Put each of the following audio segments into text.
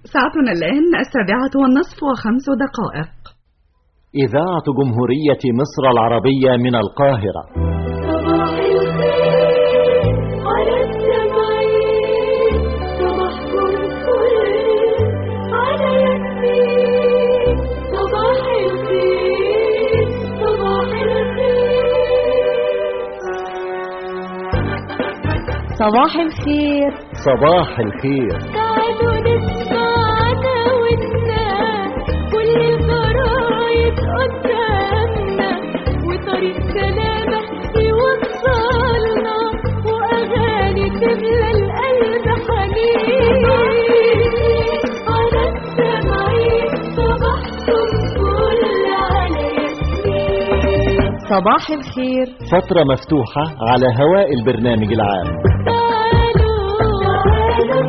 ساعتنا الآن السابعة والنصف وخمس دقائق إذاعة جمهورية مصر العربية من القاهرة صباح الخير على السمعين صباحكم فل على ياسمين صباح الخير صباح الخير صباح الخير صباح الخير تعالوا نسمعنا والناس كل الجرايد قدامنا وطريق سلامة يوصلنا وأغاني تملى القلب حنين على السمعين صباحكم كل على ياسمين صباح الخير فترة مفتوحة على هواء البرنامج العام تعالوا تعالوا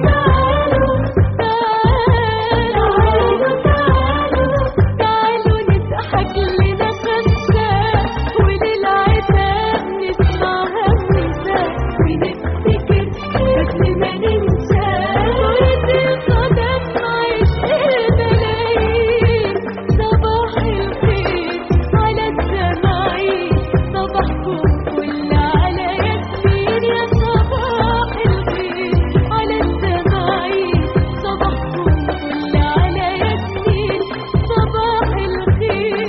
تعالوا تعالوا تعالوا نضحك لنا خمسة وللعتاب نسمع همسة ونفتكر قبل ما ننسى كرة القدم عشق الملايين صباح الخير على السماعين صباحكم كل على ياسمين يا صباح الخير على السماعين صباحكم كل على ياسمين صباح الخير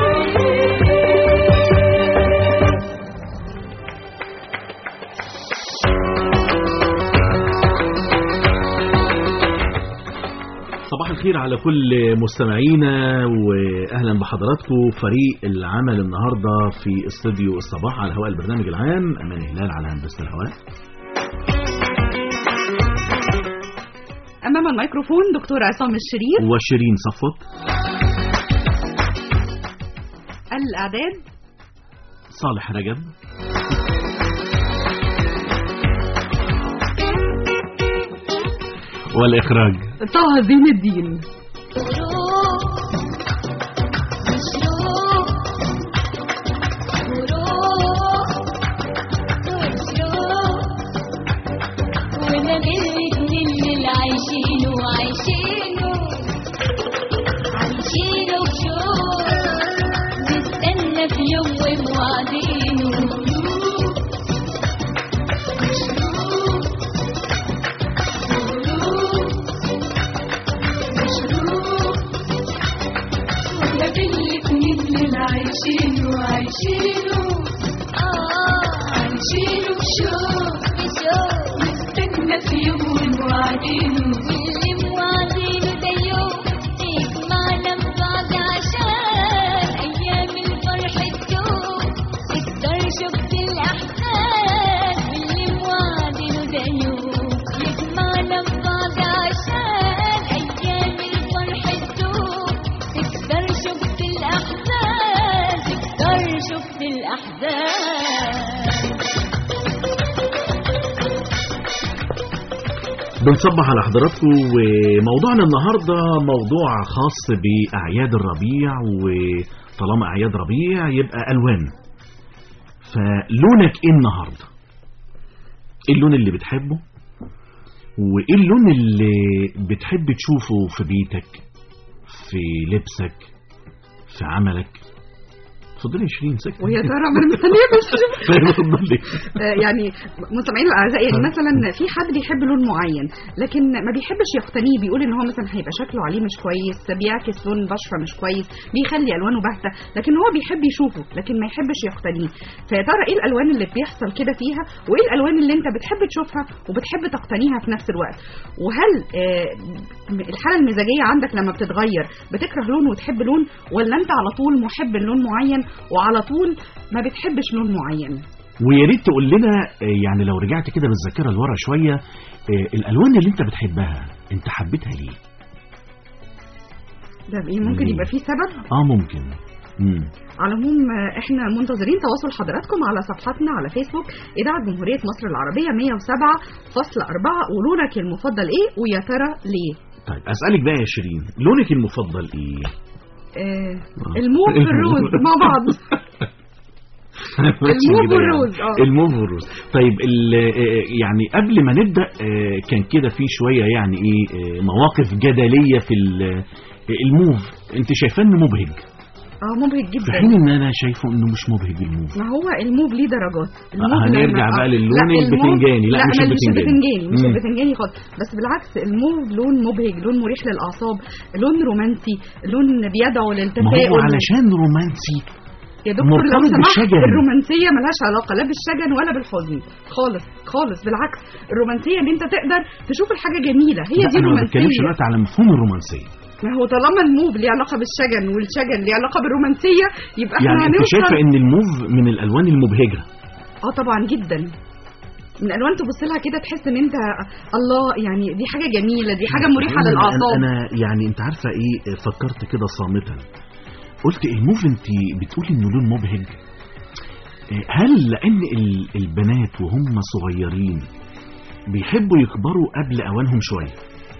صباح الخير على كل مستمعينا واهلا بحضراتكم فريق العمل النهارده في استوديو الصباح على هواء البرنامج العام امان هلال على هندسه الهواء أمام الميكروفون دكتور عصام الشريف وشيرين صفوت الإعداد صالح رجب والاخراج طه زين الدين وانا الاتنين اللي عايشينه عايشينه عايشينه بشوق نستنى في يوم ومواعيدينه وانا الاتنين اللي عايشينه عايشينه اه عايشينه بشوق بشوق نستنى في يوم ومواعيدينه واللي مواعيدينه ده يوم يجمعنا ببعض عشان ايام الفرح تدوم تقدر شفت الاحزان واللي مواعيدينه ده يوم يجمعنا ببعض عشان ايام الفرح تدوم تقدر شفت الاحزان تقدر شفت الاحزان بنصبح على حضراتكم وموضوعنا النهارده موضوع خاص باعياد الربيع وطالما اعياد ربيع يبقى الوان فلونك ايه النهارده ايه اللون اللي بتحبه وايه اللون اللي بتحب تشوفه في بيتك في لبسك في عملك اتفضلي يا شيرين سكت ويا ترى من مستنيه بس اتفضلي آه، يعني مستمعين الاعزاء يعني مثلا في حد بيحب لون معين لكن ما بيحبش يقتنيه بيقول ان هو مثلا هيبقى شكله عليه مش كويس بيعكس لون بشره مش كويس بيخلي الوانه باهته لكن هو بيحب يشوفه لكن ما يحبش يقتنيه فيا ترى ايه الالوان اللي بيحصل كده فيها وايه الالوان اللي انت بتحب تشوفها وبتحب تقتنيها في نفس الوقت وهل آه، الحاله المزاجيه عندك لما بتتغير بتكره لون وتحب لون ولا انت على طول محب لون معين وعلى طول ما بتحبش لون معين ويا ريت تقول لنا آه، يعني لو رجعت كده بالذاكره لورا شويه آه، الالوان اللي انت بتحبها انت حبيتها ليه ده ايه ممكن ليه؟ يبقى فيه سبب اه ممكن امم على العموم آه، احنا منتظرين تواصل حضراتكم على صفحتنا على فيسبوك اذاعه جمهوريه مصر العربيه 107.4 قولوا لك المفضل ايه ويا ترى ليه طيب اسالك بقى يا شيرين لونك المفضل ايه آه الموف بالروز مع بعض الموف كده يعني. والروز، آه. الموف والروز طيب ال- آه، يعني قبل ما نبدا آه، كان كده في شويه يعني ايه آه، مواقف جدليه في ال- آه، الموف انت شايفاه انه مبهج اه مبهج في جدا حين ان انا شايفه انه مش مبهج الموف ما هو الموف ليه درجات الموف هنرجع لما- بقى آه، للون لا، الموف- البتنجاني. لا، لا مش مش البتنجاني. البتنجاني مش مم. البتنجاني خالص بس بالعكس الموف لون مبهج لون مريح للاعصاب لون رومانسي لون بيدعو ما هو للتفاؤل علشان رومانسي يا دكتور لو مرتبط سمحت بالشجن. الرومانسيه ملهاش علاقه لا بالشجن ولا بالحزن خالص خالص بالعكس الرومانسيه ان انت تقدر تشوف الحاجه جميله هي لا دي انا ما بتكلمش الرومانسيه دلوقتي على مفهوم الرومانسيه ما هو طالما الموف ليه علاقه بالشجن والشجن ليه علاقه بالرومانسيه يبقى احنا يعني انت هنوصل شايفه ان الموف من الالوان المبهجه اه طبعا جدا من الوان تبص لها كده تحس ان انت الله يعني دي حاجه جميله دي حاجه مريحه أنا- للاعصاب انا يعني انت عارفه ايه فكرت كده صامتا قلت الموف انت بتقولي انه لون مبهج إيه، هل لان ال- البنات وهم صغيرين بيحبوا يكبروا قبل اوانهم شويه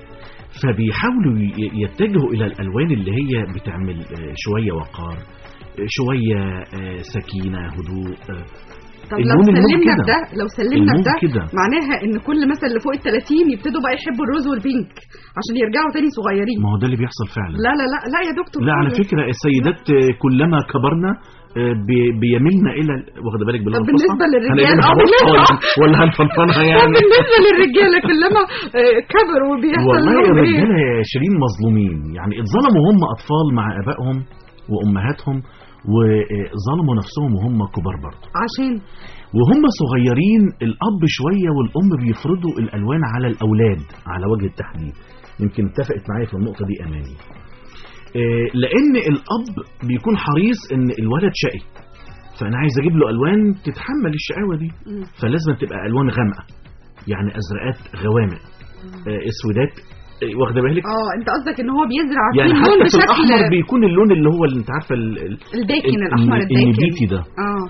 فبيحاولوا ي- يتجهوا الى الالوان اللي هي بتعمل آه، شويه وقار آه، شويه آه، سكينه هدوء آه، طب لو اللون الموف سلمنا كده. بده لو سلمنا الموف بده كده. معناها ان كل مثلا اللي فوق ال 30 يبتدوا بقى يحبوا الروز والبينك عشان يرجعوا تاني صغيرين ما هو ده اللي بيحصل فعلا لا لا لا لا يا دكتور لا على خالص. فكرة السيدات آه، كلما كبرنا آه، بي- بيميلنا الى واخد بالك بالله طب بالنسبة للرجال، هنقلبها آه، بص بالنسبة- ولا ولا هنفنفنها طب يعني بالنسبه للرجاله كلما آه، كبروا وبيحصل والله لهم ايه الرجاله يا شيرين مظلومين يعني اتظلموا هم اطفال مع ابائهم وامهاتهم وظلموا نفسهم وهم كبار برضه عشان وهم صغيرين الاب شويه والام بيفرضوا الالوان على الاولاد على وجه التحديد يمكن اتفقت معايا في النقطه دي اماني آه، لان الاب بيكون حريص ان الولد شقي فانا عايز اجيب له الوان تتحمل الشقاوه دي مم. فلازم تبقى الوان غامقه يعني ازرقات غوامق آه، اسودات آه، واخده بالك اه انت قصدك ان هو بيزرع يعني فيه اللون حتى في الاحمر بشكل بيكون اللون اللي هو اللي انت عارفه ال- ال- الداكن ال- الاحمر الن- الداكن النبيتي ده اه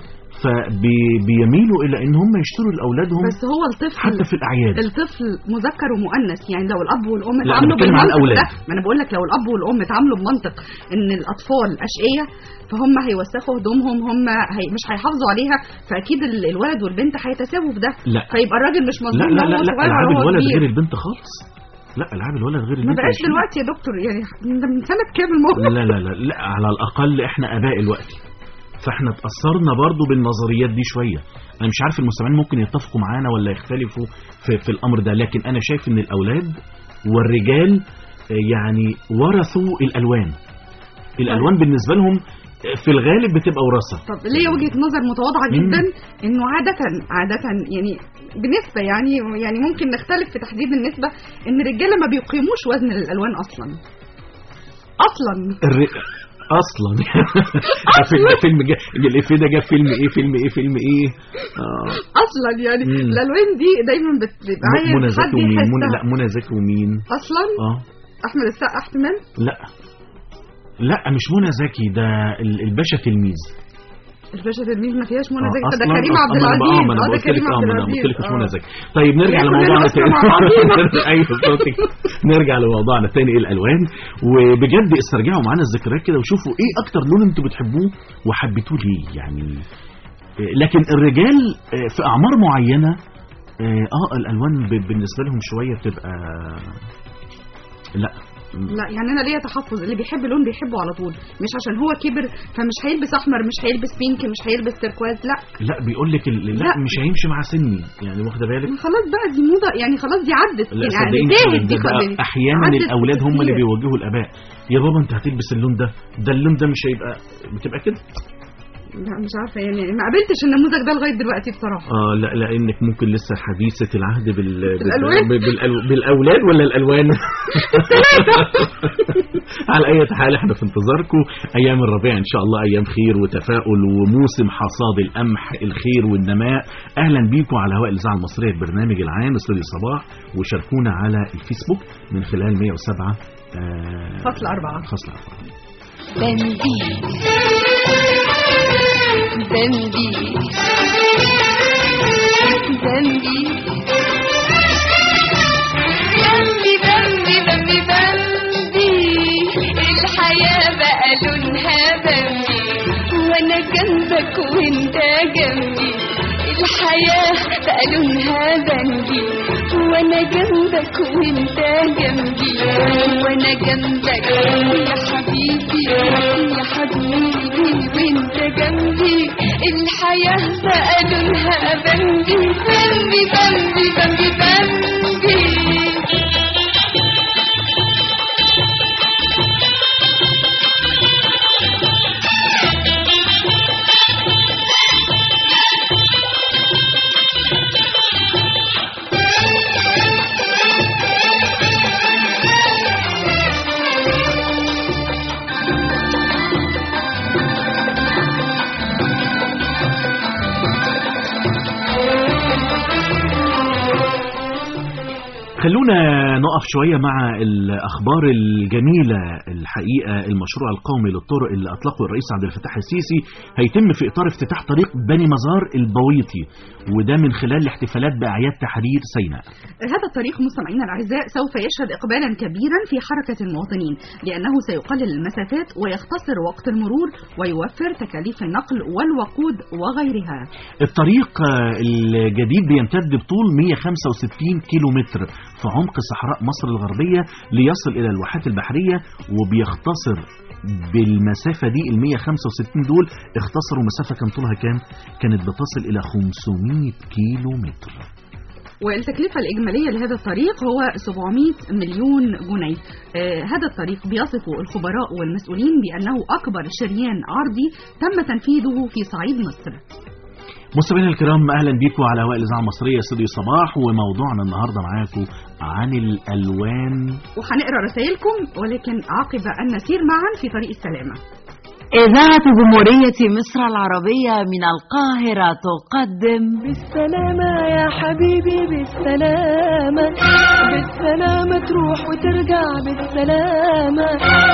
فبيميلوا الى ان هم يشتروا لاولادهم بس هو الطفل حتى في الاعياد الطفل مذكر ومؤنث يعني لو الاب والام لا، أنا اتعاملوا بتكلم عن بالمنطق الأولاد. ده ما انا بقول لك لو الاب والام اتعاملوا بمنطق ان الاطفال اشقيه فهم هيوسخوا هدومهم هم هي مش هيحافظوا عليها فاكيد ال- الولد والبنت هيتساووا في ده لا. فيبقى الراجل مش لا مظلوم لا لا لا, هو لا صغير العاب ولا هو الولد كبير غير البنت خالص لا العاب الولد غير البنت ما بقاش يا شيرين. دلوقتي يا دكتور يعني ده من سنه كام الموضوع لا لا لا لا على الاقل احنا اباء الوقت فاحنا اتاثرنا برضو بالنظريات دي شويه انا مش عارف المستمعين ممكن يتفقوا معانا ولا يختلفوا في, في الامر ده لكن انا شايف ان الاولاد والرجال آه، يعني ورثوا الالوان الالوان بالنسبه لهم آه، في الغالب بتبقى وراثه طب ليا وجهه نظر متواضعه مم. جدا انه عاده عاده يعني بنسبه يعني يعني ممكن نختلف في تحديد النسبه ان الرجاله ما بيقيموش وزن الالوان اصلا اصلا الر... اصلا فيلم فيلم جا... الافيه ده جاب فيلم ايه فيلم ايه فيلم ايه آه. اصلا يعني مم. الالوان دي دايما بت- بتبقى م- عايز منى حد زكي ومين منى لا يحسها منى زكي ومين اصلا اه احمد السقا احتمال لا لا مش منى زكي ده ال- الباشا تلميذ الباشا تلميذ ما فيهاش منى آه، زكي ده أصلاً- كريم أصلاً عبد ما أنا بقى- العزيز ما انا اه ده قلت لك كريم اه عبد ما انا العزيز قلت لك مش منى آه. زكي طيب نرجع كلنا لموضوعنا أصلاً تاني مع بعضينا. ايوه صوتك نرجع لموضوعنا تاني الالوان وبجد استرجعوا معانا الذكريات كده وشوفوا ايه اكتر لون انتوا بتحبوه وحبيتوه ليه يعني آه، لكن الرجال آه، في اعمار معينه اه آه، الالوان ب- بالنسبه لهم شويه بتبقى لا لا يعني انا ليا تحفظ اللي بيحب لون بيحبه على طول مش عشان هو كبر فمش هيلبس احمر مش هيلبس بينك مش هيلبس تركواز لا لا بيقول لك ال- لا, لا. مش هيمشي مع سني يعني واخده بالك خلاص بقى دي موضه يعني خلاص دي عدت لا يعني صدقيني انتهت دي ده- ده خلاص احيانا عدت الاولاد هم اللي كتير. بيوجهوا الاباء يا بابا انت هتلبس اللون ده ده اللون ده مش هيبقى بتبقى كده لا مش عارفه يعني ما قابلتش النموذج ده لغايه دلوقتي بصراحه اه لا لانك ممكن لسه حديثه العهد بال... بال... بالألوان؟ بال... بالألو... بالاولاد ولا الالوان على اي حال احنا في انتظاركم ايام الربيع ان شاء الله ايام خير وتفاؤل وموسم حصاد القمح الخير والنماء اهلا بيكم على هواء الاذاعه المصريه البرنامج العام استوديو صباح وشاركونا على الفيسبوك من خلال 107 آه، فصل أربعة. فصل أربعة بمبي بمبي بمبي بمبي بمبي بمبي بمبي الحياة بقى لونها بمبي وانا جنبك وانت لونها بنجي وانا جنبك وانت جنبي وانا جنبك يا حبيبي يا حبيبي وانت جنبي الحياة بقى لونها بنجي بنجي بنجي بنجي بنجي خلونا نقف شوية مع الأخبار الجميلة الحقيقة المشروع القومي للطرق اللي أطلقه الرئيس عبد الفتاح السيسي هيتم في إطار افتتاح طريق بني مزار البويطي وده من خلال الاحتفالات بأعياد تحرير سيناء هذا الطريق مستمعينا الاعزاء سوف يشهد اقبالا كبيرا في حركه المواطنين لانه سيقلل المسافات ويختصر وقت المرور ويوفر تكاليف النقل والوقود وغيرها. الطريق آه، الجديد بيمتد بطول 165 كيلو متر في عمق صحراء مصر الغربية ليصل إلى الواحات البحرية وبيختصر بالمسافة دي ال 165 دول اختصروا مسافة كان طولها كام؟ كانت بتصل إلى 500 كيلو متر والتكلفة الإجمالية لهذا الطريق هو 700 مليون جنيه آه هذا الطريق بيصف الخبراء والمسؤولين بأنه أكبر شريان عرضي تم تنفيذه في صعيد مصر مستمعينا الكرام اهلا بيكم على هواء الاذاعه المصريه استوديو صباح وموضوعنا النهارده معاكم عن الالوان وهنقرا رسائلكم ولكن عقب أن نسير معا في طريق السلامة إذاعة جمهورية مصر العربية من القاهرة تقدم بالسلامة يا حبيبي بالسلامة بالسلامة تروح وترجع بالسلامة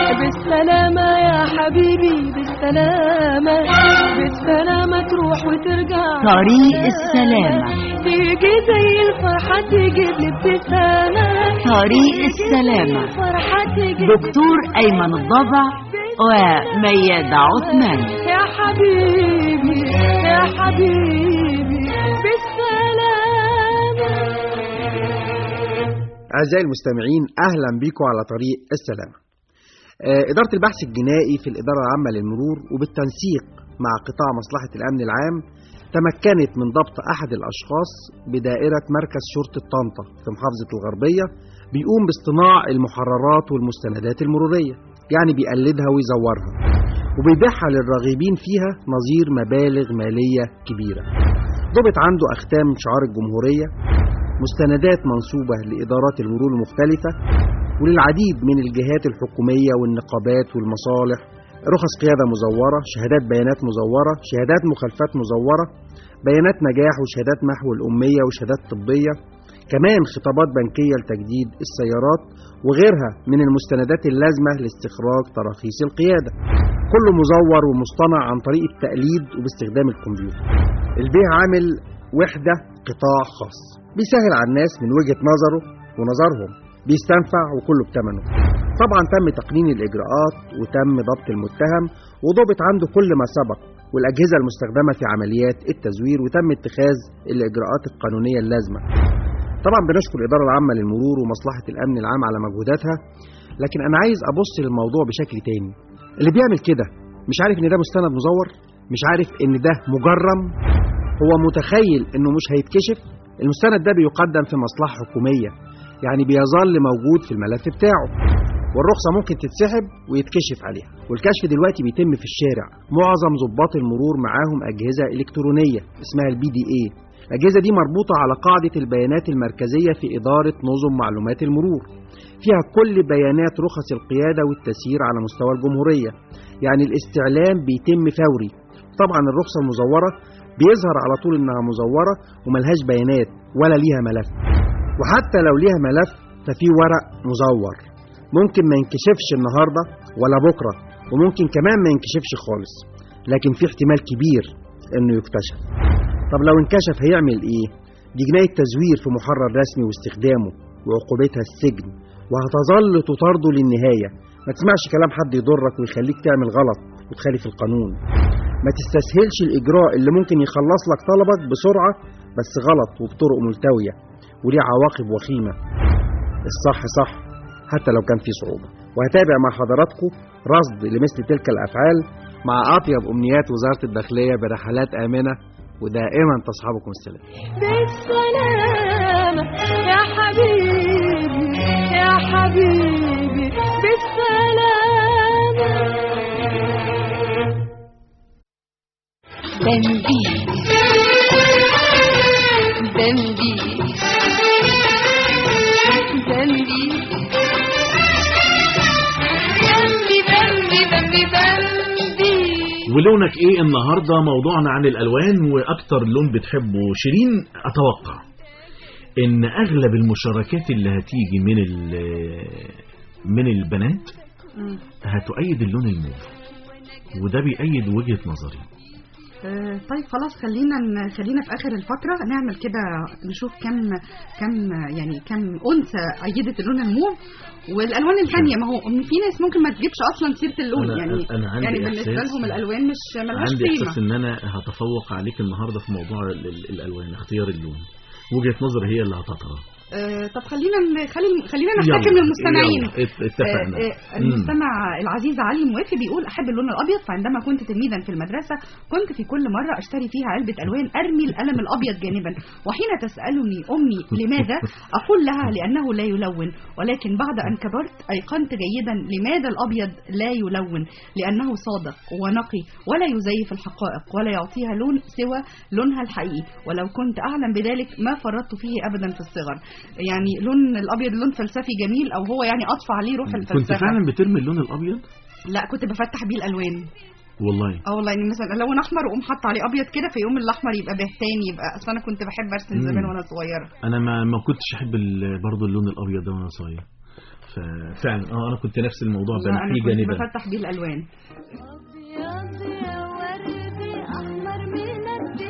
بالسلامة يا حبيبي بالسلامة بالسلامة تروح وترجع طريق السلامة تيجي زي الفرحة تيجي بابتسامة طريق السلامة فرحة تيجي دكتور أيمن الضبع وميادة عثمان يا حبيبي يا حبيبي بالسلامة أعزائي المستمعين أهلا بكم على طريق السلامة آه، إدارة البحث الجنائي في الإدارة العامة للمرور وبالتنسيق مع قطاع مصلحة الأمن العام تمكنت من ضبط أحد الأشخاص بدائرة مركز شرطة طنطا في محافظة الغربية بيقوم باصطناع المحررات والمستندات المرورية يعني بيقلدها ويزورها وبيبيعها للراغبين فيها نظير مبالغ مالية كبيرة ضبط عنده أختام شعار الجمهورية مستندات منسوبة لإدارات المرور المختلفة وللعديد من الجهات الحكومية والنقابات والمصالح رخص قيادة مزورة شهادات بيانات مزورة شهادات مخالفات مزورة بيانات نجاح وشهادات محو الأمية وشهادات طبية كمان خطابات بنكية لتجديد السيارات وغيرها من المستندات اللازمة لاستخراج تراخيص القيادة كله مزور ومصطنع عن طريق التقليد وباستخدام الكمبيوتر البيع عامل وحدة قطاع خاص بيسهل على الناس من وجهة نظره ونظرهم بيستنفع وكله بتمنه طبعا تم تقنين الإجراءات وتم ضبط المتهم وضبط عنده كل ما سبق والأجهزة المستخدمة في عمليات التزوير وتم اتخاذ الإجراءات القانونية اللازمة طبعا بنشكر الإدارة العامة للمرور ومصلحة الأمن العام على مجهوداتها لكن أنا عايز أبص للموضوع بشكل تاني اللي بيعمل كده مش عارف إن ده مستند مزور مش عارف إن ده مجرم هو متخيل إنه مش هيتكشف المستند ده بيقدم في مصلحة حكومية يعني بيظل موجود في الملف بتاعه والرخصة ممكن تتسحب ويتكشف عليها والكشف دلوقتي بيتم في الشارع معظم ضباط المرور معاهم أجهزة إلكترونية اسمها البي دي اي الأجهزة دي مربوطة على قاعدة البيانات المركزية في إدارة نظم معلومات المرور فيها كل بيانات رخص القيادة والتسيير على مستوى الجمهورية يعني الاستعلام بيتم فوري طبعا الرخصة المزورة بيظهر على طول إنها مزورة وملهاش بيانات ولا ليها ملف وحتى لو ليها ملف ففي ورق مزور ممكن ما ينكشفش النهاردة ولا بكرة وممكن كمان ما ينكشفش خالص لكن في احتمال كبير انه يكتشف طب لو انكشف هيعمل ايه دي جناية تزوير في محرر رسمي واستخدامه وعقوبتها السجن وهتظل تطارده للنهاية ما تسمعش كلام حد يضرك ويخليك تعمل غلط وتخالف القانون ما تستسهلش الإجراء اللي ممكن يخلص لك طلبك بسرعة بس غلط وبطرق ملتوية وليه عواقب وخيمة الصح صح حتى لو كان فيه صعوبة وهتابع مع حضراتكم رصد لمثل تلك الأفعال مع أطيب أمنيات وزارة الداخلية برحلات آمنة ودائما تصحبكم السلام بالسلامة يا حبيبي يا حبيبي بالسلامة بمبيس بمبيس بمبيس بمبي بمبي بمبي بمبي ولونك ايه النهارده موضوعنا عن الالوان واكتر لون بتحبه شيرين اتوقع ان اغلب المشاركات اللي هتيجي من ال- من البنات هتؤيد اللون الموف وده بيأيد وجهة نظري آه، طيب خلاص خلينا ن- خلينا في اخر الفتره نعمل كده نشوف كم كم يعني كم انثى ايدت اللون الموف والالوان الثانيه ما هو في ناس ممكن ما تجيبش اصلا سيره اللون أنا- يعني أنا عندي يعني بالنسبه إحساس- لهم الالوان مش ملهاش عندي قيمه احساس ان انا هتفوق عليك النهارده في موضوع ال- ال- الالوان اختيار اللون وجهة نظري هي اللي هتطغى آه، طب خلينا ن- خلي خلينا نحتكم يلا، للمستمعين يلا، ات- اتفقنا آه، آه، المستمع العزيز علي موافي بيقول احب اللون الابيض فعندما كنت تلميذا في المدرسه كنت في كل مره اشتري فيها علبه الوان ارمي القلم الابيض جانبا وحين تسالني امي لماذا اقول لها لانه لا يلون ولكن بعد ان كبرت ايقنت جيدا لماذا الابيض لا يلون لانه صادق ونقي ولا يزيف الحقائق ولا يعطيها لون سوى لونها الحقيقي ولو كنت اعلم بذلك ما فرطت فيه ابدا في الصغر يعني لون الابيض لون فلسفي جميل او هو يعني اطفى عليه روح كنت الفلسفه فعلا بترمي اللون الابيض لا كنت بفتح بيه الالوان والله اه والله يعني مثلا الون احمر واقوم حاطه عليه ابيض كده في يوم الاحمر يبقى بهتان يبقى اصل انا كنت بحب ارسم مم. زمان وانا صغيره انا ما ما كنتش احب ال- برضه اللون الابيض ده وانا صغير ففعلا اه انا كنت نفس الموضوع لا انا بنحيه كنت جانبا بفتح بيه الالوان أبيض يا وردي أحمر منبي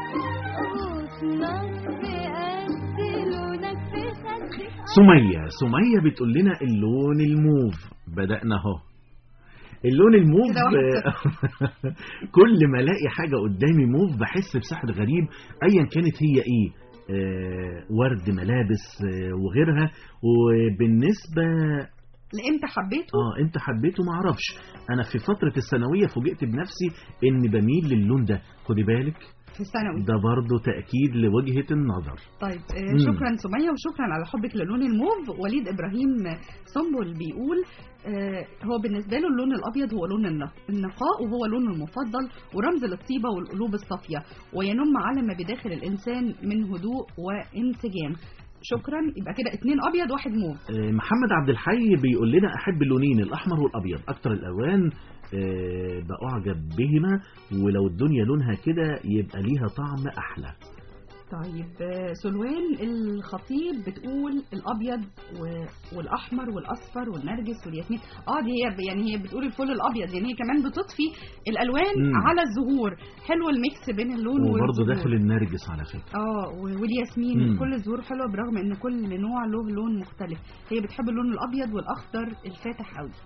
وفي نصفي قد لونك في خدي سمية سمية بتقول لنا اللون الموف بدأنا اهو اللون الموف كده واحد كل ما الاقي حاجة قدامي موف بحس بسحر غريب ايا كانت هي ايه آه ورد ملابس آه وغيرها وبالنسبة امتى حبيته اه انت حبيته معرفش انا في فترة الثانوية فوجئت بنفسي اني بميل للون ده خدي بالك في الثانوي ده برضه تأكيد لوجهة النظر طيب آه، مم. شكرا سمية وشكرا على حبك للون الموف وليد إبراهيم سنبل بيقول آه، هو بالنسبة له اللون الأبيض هو لون النق- النقاء وهو لونه المفضل ورمز للطيبة والقلوب الصافية وينم على ما بداخل الإنسان من هدوء وانسجام شكرا يبقى كده اتنين أبيض واحد موف آه، محمد عبد الحي بيقول لنا احب اللونين الاحمر والابيض اكتر الالوان آه، باعجب بهما ولو الدنيا لونها كده يبقى ليها طعم احلى طيب آه، سلوان الخطيب بتقول الابيض و- والاحمر والاصفر والنرجس والياسمين اه دي هي يعني هي بتقول الفل الابيض يعني هي كمان بتطفي الالوان مم. على الزهور حلو الميكس بين اللون وبرضه والزهور داخل النرجس على فكره اه و- والياسمين مم. كل الزهور حلوه برغم ان كل نوع له لون مختلف هي بتحب اللون الابيض والاخضر الفاتح قوي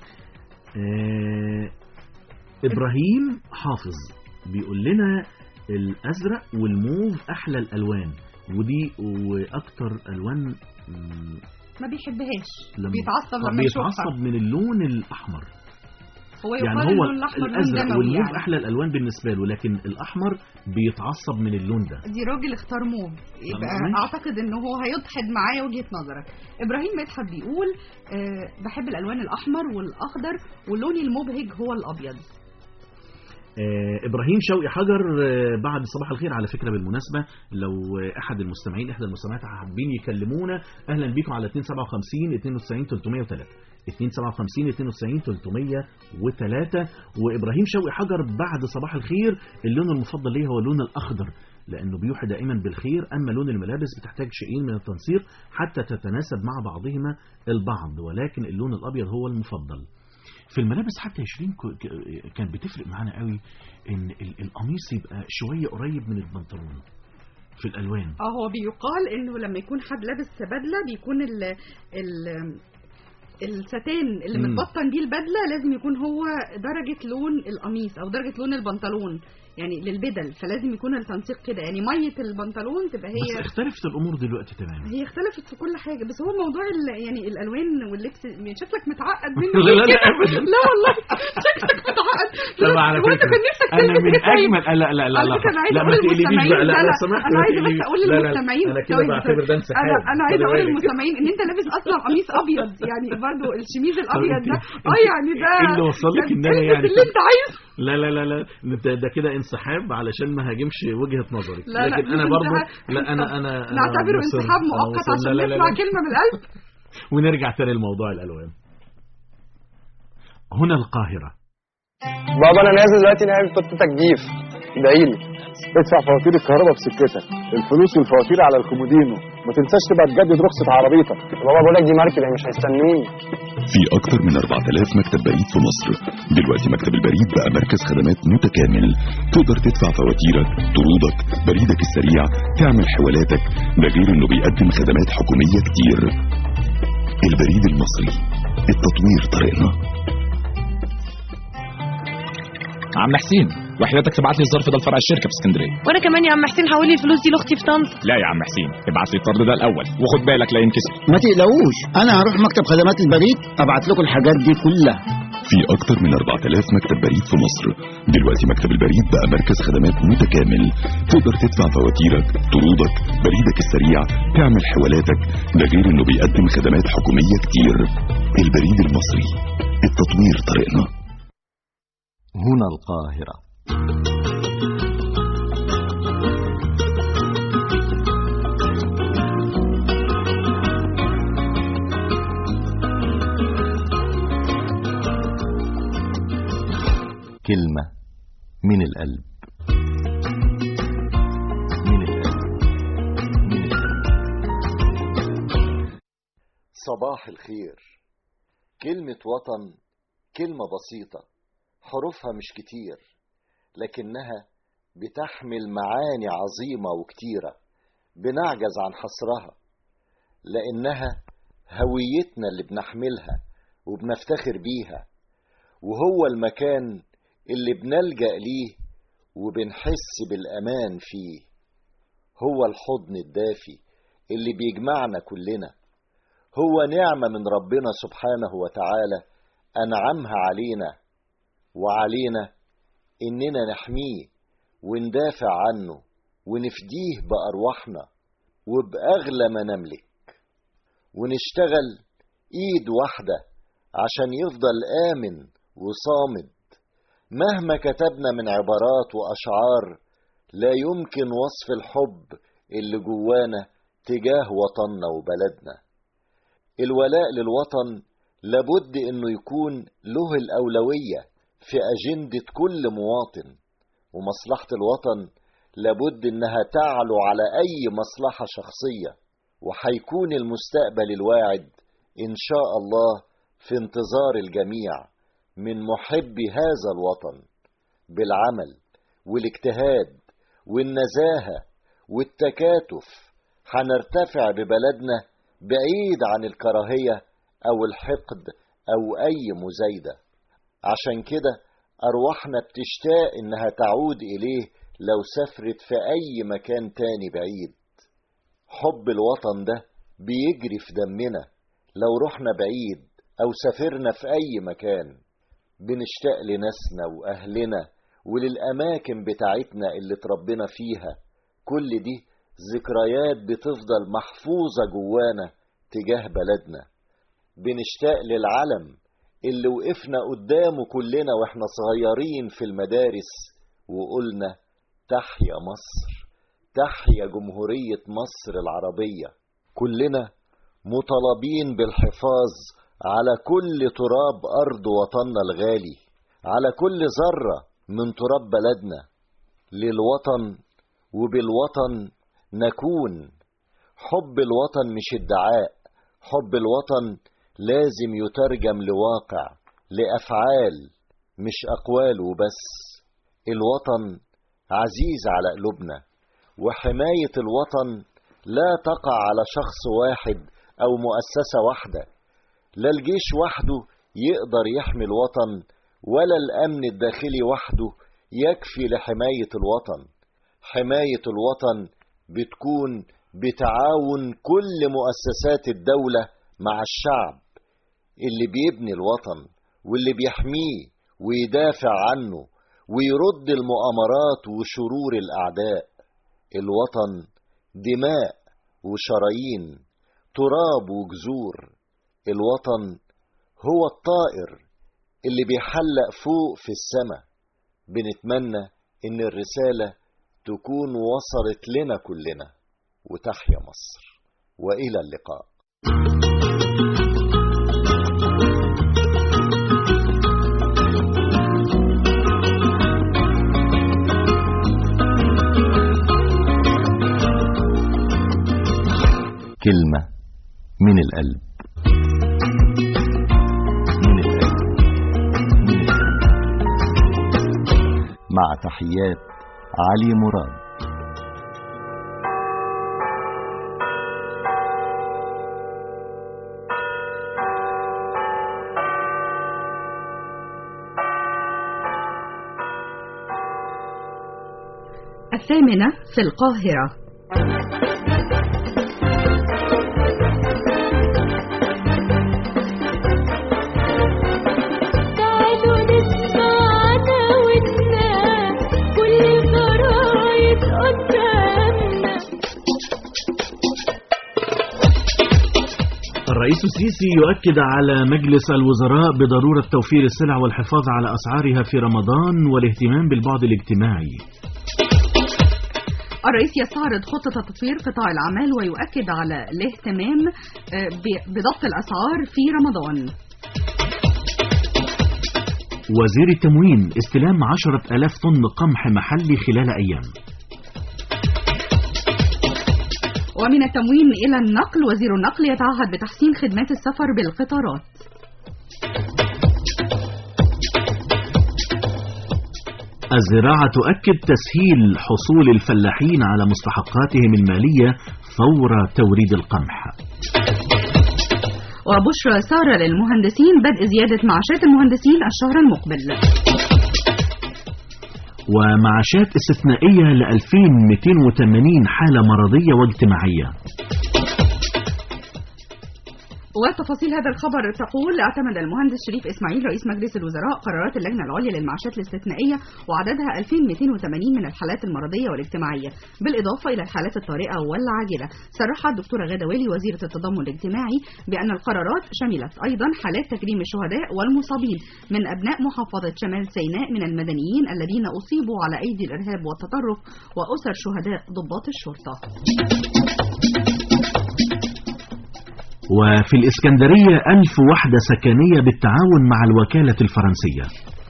آه، ابراهيم حافظ بيقول لنا الازرق والموف احلى الالوان ودي واكتر الوان مم، ما بيحبهاش لما بيتعصب آه، لما يشوفها بيتعصب من اللون الاحمر هو يعني يقال هو اللون الاحمر لون الازرق دموي والموف يعني احلى الالوان بالنسبه له لكن الاحمر بيتعصب من اللون ده دي راجل اختار موف يبقى ماشي. اعتقد ان هو هيضحد معايا وجهه نظرك ابراهيم مدحت بيقول أه بحب الالوان الاحمر والاخضر ولوني المبهج هو الابيض آه، ابراهيم شوقي حجر آه، بعد صباح الخير على فكره بالمناسبه لو آه، احد المستمعين احدى المستمعات حابين يكلمونا اهلا بيكم على 257 92 303 257 92 303 وابراهيم شوقي حجر بعد صباح الخير اللون المفضل ليه هو اللون الاخضر لانه بيوحي دائما بالخير اما لون الملابس بتحتاج شيئين من التنسيق حتى تتناسب مع بعضهما البعض ولكن اللون الابيض هو المفضل في الملابس حتى 20 ك- ك- كان بتفرق معانا قوي ان ال- القميص يبقى شويه قريب من البنطلون في الالوان اه هو بيقال انه لما يكون حد لابس بدله بيكون ال ال الستان اللي مم. متبطن بيه البدله لازم يكون هو درجه لون القميص او درجه لون البنطلون يعني للبدل فلازم يكون التنسيق كده يعني ميه البنطلون تبقى هي بس اختلفت الامور دلوقتي تماما هي اختلفت في كل حاجه بس هو موضوع ال- يعني الالوان واللبس يعني شكلك متعقد منه لا، لا، لا، كده. أبداً. لا والله شكلك متعقد طب على وانت فكره كان نفسك انا تلبس من الحجاب. اجمل لا لا لا على لا فكرة أنا عايزة لا ما أقول تقلبيش للمستمعين- بقى لا لا، لو لا، سمحت أنا ما عايزة بس تقلبيش. أقول لا، لا، لا، للمستمعين انا كده ثواني، بعتبر ده انسحاب انا انا عايزه خلي اقول بالك. للمستمعين ان انت لابس اصلا قميص ابيض يعني برضو الشميز الابيض ده أنت- اه يعني ده إيه اللي وصل لك ده إن أنا البس يعني اللي انت عايزه لا لا لا لا ده, ده كده انسحاب علشان ما هاجمش وجهة نظري لا، لا، لكن مش انا برضه انسحاب. لا انا انا أنا نعتبره مصر. انسحاب أنا مؤقت مصر. عشان لا، لا، لا، نسمع لا. كلمه من القلب ونرجع تاني لموضوع الالوان هنا القاهرة بابا انا نازل دلوقتي نعمل توت تجديف ادعيلي ادفع فواتير الكهرباء في سكتك الفلوس والفواتير على الكومودينو ما تنساش تبقى تجدد رخصة عربيتك بابا بقول لك دي ماركة مش هيستنيني في أكثر من 4000 مكتب بريد في مصر دلوقتي مكتب البريد بقى مركز خدمات متكامل تقدر تدفع فواتيرك طرودك بريدك السريع تعمل حوالاتك ده غير انه بيقدم خدمات حكومية كتير البريد المصري التطوير طريقنا عم حسين وحياتك تبعت لي الظرف ده لفرع الشركه في اسكندريه وانا كمان يا عم حسين حولي الفلوس دي لاختي في طنطا لا يا عم حسين ابعت لي الطرد ده الاول وخد بالك لا ينكسر ما تقلقوش انا هروح مكتب خدمات البريد ابعت لكم الحاجات دي كلها في أكثر من 4000 مكتب بريد في مصر دلوقتي مكتب البريد بقى مركز خدمات متكامل تقدر تدفع فواتيرك طرودك بريدك السريع تعمل حوالاتك ده غير انه بيقدم خدمات حكومية كتير البريد المصري التطوير طريقنا هنا القاهرة كلمة من القلب من القلب من القلب صباح الخير كلمة وطن كلمة بسيطة حروفها مش كتير لكنها بتحمل معاني عظيمة وكتيرة بنعجز عن حصرها لأنها هويتنا اللي بنحملها وبنفتخر بيها وهو المكان اللي بنلجأ ليه وبنحس بالأمان فيه هو الحضن الدافي اللي بيجمعنا كلنا هو نعمة من ربنا سبحانه وتعالى أنعمها علينا وعلينا إننا نحميه وندافع عنه ونفديه بأرواحنا وبأغلى ما نملك ونشتغل إيد واحدة عشان يفضل آمن وصامد مهما كتبنا من عبارات وأشعار لا يمكن وصف الحب اللي جوانا تجاه وطننا وبلدنا الولاء للوطن لابد انه يكون له الأولوية في أجندة كل مواطن ومصلحة الوطن لابد انها تعلو على اي مصلحة شخصية وحيكون المستقبل الواعد ان شاء الله في انتظار الجميع من محبي هذا الوطن بالعمل والاجتهاد والنزاهة والتكاتف هنرتفع ببلدنا بعيد عن الكراهية او الحقد او اي مزايدة عشان كده ارواحنا بتشتاق انها تعود اليه لو سافرت في اي مكان تاني بعيد حب الوطن ده بيجري في دمنا لو رحنا بعيد او سافرنا في اي مكان بنشتاق لناسنا واهلنا وللاماكن بتاعتنا اللي اتربينا فيها كل دي ذكريات بتفضل محفوظة جوانا تجاه بلدنا بنشتاق للعلم اللي وقفنا قدامه كلنا واحنا صغيرين في المدارس وقلنا تحيا مصر تحيا جمهورية مصر العربية كلنا مطالبين بالحفاظ على كل تراب أرض وطننا الغالي على كل ذرة من تراب بلدنا للوطن وبالوطن نكون حب الوطن مش ادعاء حب الوطن لازم يترجم لواقع لأفعال مش أقوال وبس الوطن عزيز على قلوبنا وحماية الوطن لا تقع على شخص واحد أو مؤسسة واحدة لا الجيش وحده يقدر يحمي الوطن ولا الأمن الداخلي وحده يكفي لحماية الوطن حماية الوطن بتكون بتعاون كل مؤسسات الدولة مع الشعب اللي بيبني الوطن واللي بيحميه ويدافع عنه ويرد المؤامرات وشرور الأعداء الوطن دماء وشرايين تراب وجذور الوطن هو الطائر اللي بيحلق فوق في السماء بنتمنى ان الرسالة تكون وصلت لنا كلنا وتحيا مصر والى اللقاء كلمة من القلب من القلب من القلب مع تحيات علي مراد الثامنة في القاهرة تعالوا نسمعنا وننام كل الجرايد قدامنا الرئيس السيسي يؤكد على مجلس الوزراء بضرورة توفير السلع والحفاظ على أسعارها في رمضان والاهتمام بالبعد الاجتماعي الرئيس يستعرض خطة تطوير قطاع الأعمال ويؤكد على الاهتمام آه، ب- بضبط الأسعار في رمضان وزير التموين استلام عشرة ألاف طن قمح محلي خلال أيام ومن التموين إلى النقل وزير النقل يتعهد بتحسين خدمات السفر بالقطارات الزراعة تؤكد تسهيل حصول الفلاحين على مستحقاتهم المالية فور توريد القمح وبشرى سارة للمهندسين بدء زيادة معاشات المهندسين الشهر المقبل ومعاشات استثنائية ل 2280 حالة مرضية واجتماعية وتفاصيل هذا الخبر تقول اعتمد المهندس شريف اسماعيل رئيس مجلس الوزراء قرارات اللجنه العليا للمعاشات الاستثنائيه وعددها 2280 من الحالات المرضيه والاجتماعيه بالاضافه الى الحالات الطارئه والعاجله صرح الدكتوره غاده والي وزيره التضامن الاجتماعي بان القرارات شملت ايضا حالات تكريم الشهداء والمصابين من ابناء محافظه شمال سيناء من المدنيين الذين اصيبوا على ايدي الارهاب والتطرف واسر شهداء ضباط الشرطه وفي الإسكندرية ألف وحدة سكنية بالتعاون مع الوكالة الفرنسية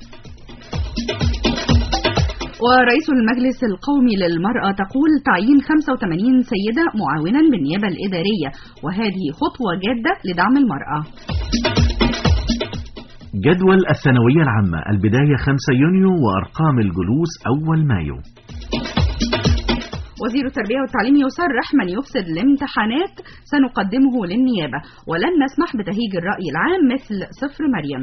ورئيس المجلس القومي للمرأة تقول تعيين 85 سيدة معاونا بالنيابة الإدارية وهذه خطوة جادة لدعم المرأة جدول الثانوية العامة البداية 5 يونيو وأرقام الجلوس أول مايو وزير التربية والتعليم يصرح من يفسد الامتحانات سنقدمه للنيابة ولن نسمح بتهيج الرأي العام مثل صفر مريم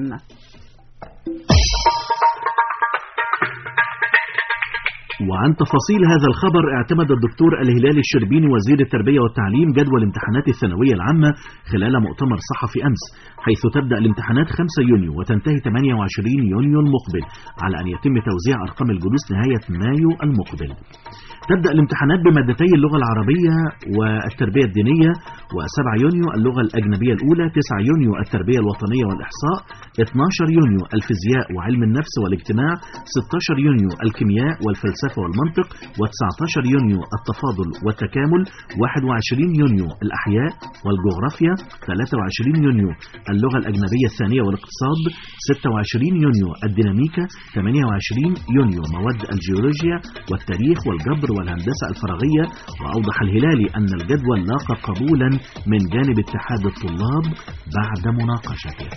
وعن تفاصيل هذا الخبر اعتمد الدكتور الهلال الشربيني وزير التربية والتعليم جدول امتحانات الثانوية العامة خلال مؤتمر صحفي أمس حيث تبدأ الامتحانات 5 يونيو وتنتهي 28 يونيو المقبل على أن يتم توزيع أرقام الجلوس نهاية مايو المقبل تبدأ الامتحانات بمادتي اللغة العربية والتربية الدينية و7 يونيو اللغة الأجنبية الأولى 9 يونيو التربية الوطنية والإحصاء 12 يونيو الفيزياء وعلم النفس والاجتماع 16 يونيو الكيمياء والفلسفة والمنطق و19 يونيو التفاضل والتكامل 21 يونيو الأحياء والجغرافيا 23 يونيو اللغة الأجنبية الثانية والاقتصاد 26 يونيو الديناميكا 28 يونيو مواد الجيولوجيا والتاريخ والجبر والهندسة الفراغية وأوضح الهلالي أن الجدول لاقى قبولا من جانب اتحاد الطلاب بعد مناقشته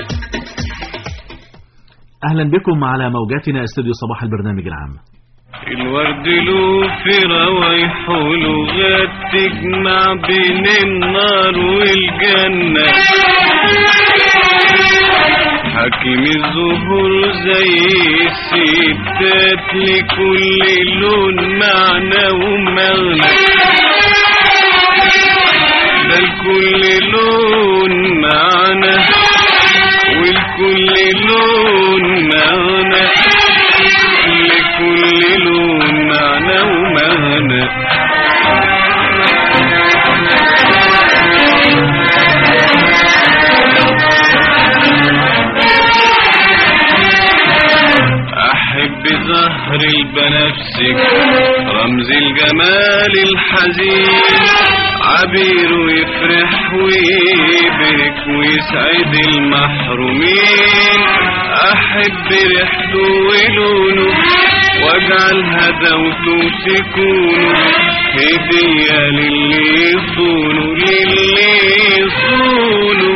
أهلا بكم على موجاتنا استوديو صباح البرنامج العام الورد له في روايحه لغات تجمع بين النار والجنة حكيم الزهور زي الستات لكل لون معنى ومغنى ده لكل لون معنى ولكل لون معنى لكل لون معنى ومعنى أحب زهر البنفسج رمز الجمال الحزين عبير يفرح ويبهك ويسعد المحرومين أحب ريحته ولونه واجعل هدوته سكونه هدية للي يصونه للي يصونه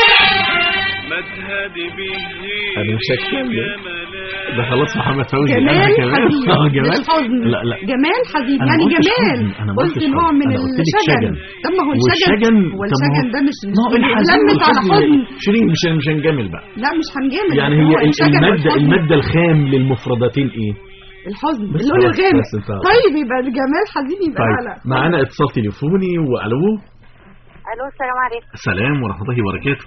ما تهدي به انا مش هتكلم ده خلاص محمد فوزي جمال انا كمان حزين اه جمال مش حزن لا لا جمال حزين أنا يعني ما قلتش جمال حزن، أنا ما قلت قلتش نوع حزن، من أنا قلت لك الشجن شجن. طب ما هو والشجن الشجن هو طب ما الشجن هو- ده مش مش ما هو الحزين لمت على والحزن حزن شيرين مش مش هنجمل بقى لا مش هنجامل يعني هو هي ال- الشجن المادة والحزن. المادة الخام للمفردتين ايه؟ الحزن بس اللون خلاص، الغامق بس انت- طيب يبقى الجمال حزين يبقى طيب لا معانا اتصال تليفوني والو الو السلام عليكم سلام ورحمة الله وبركاته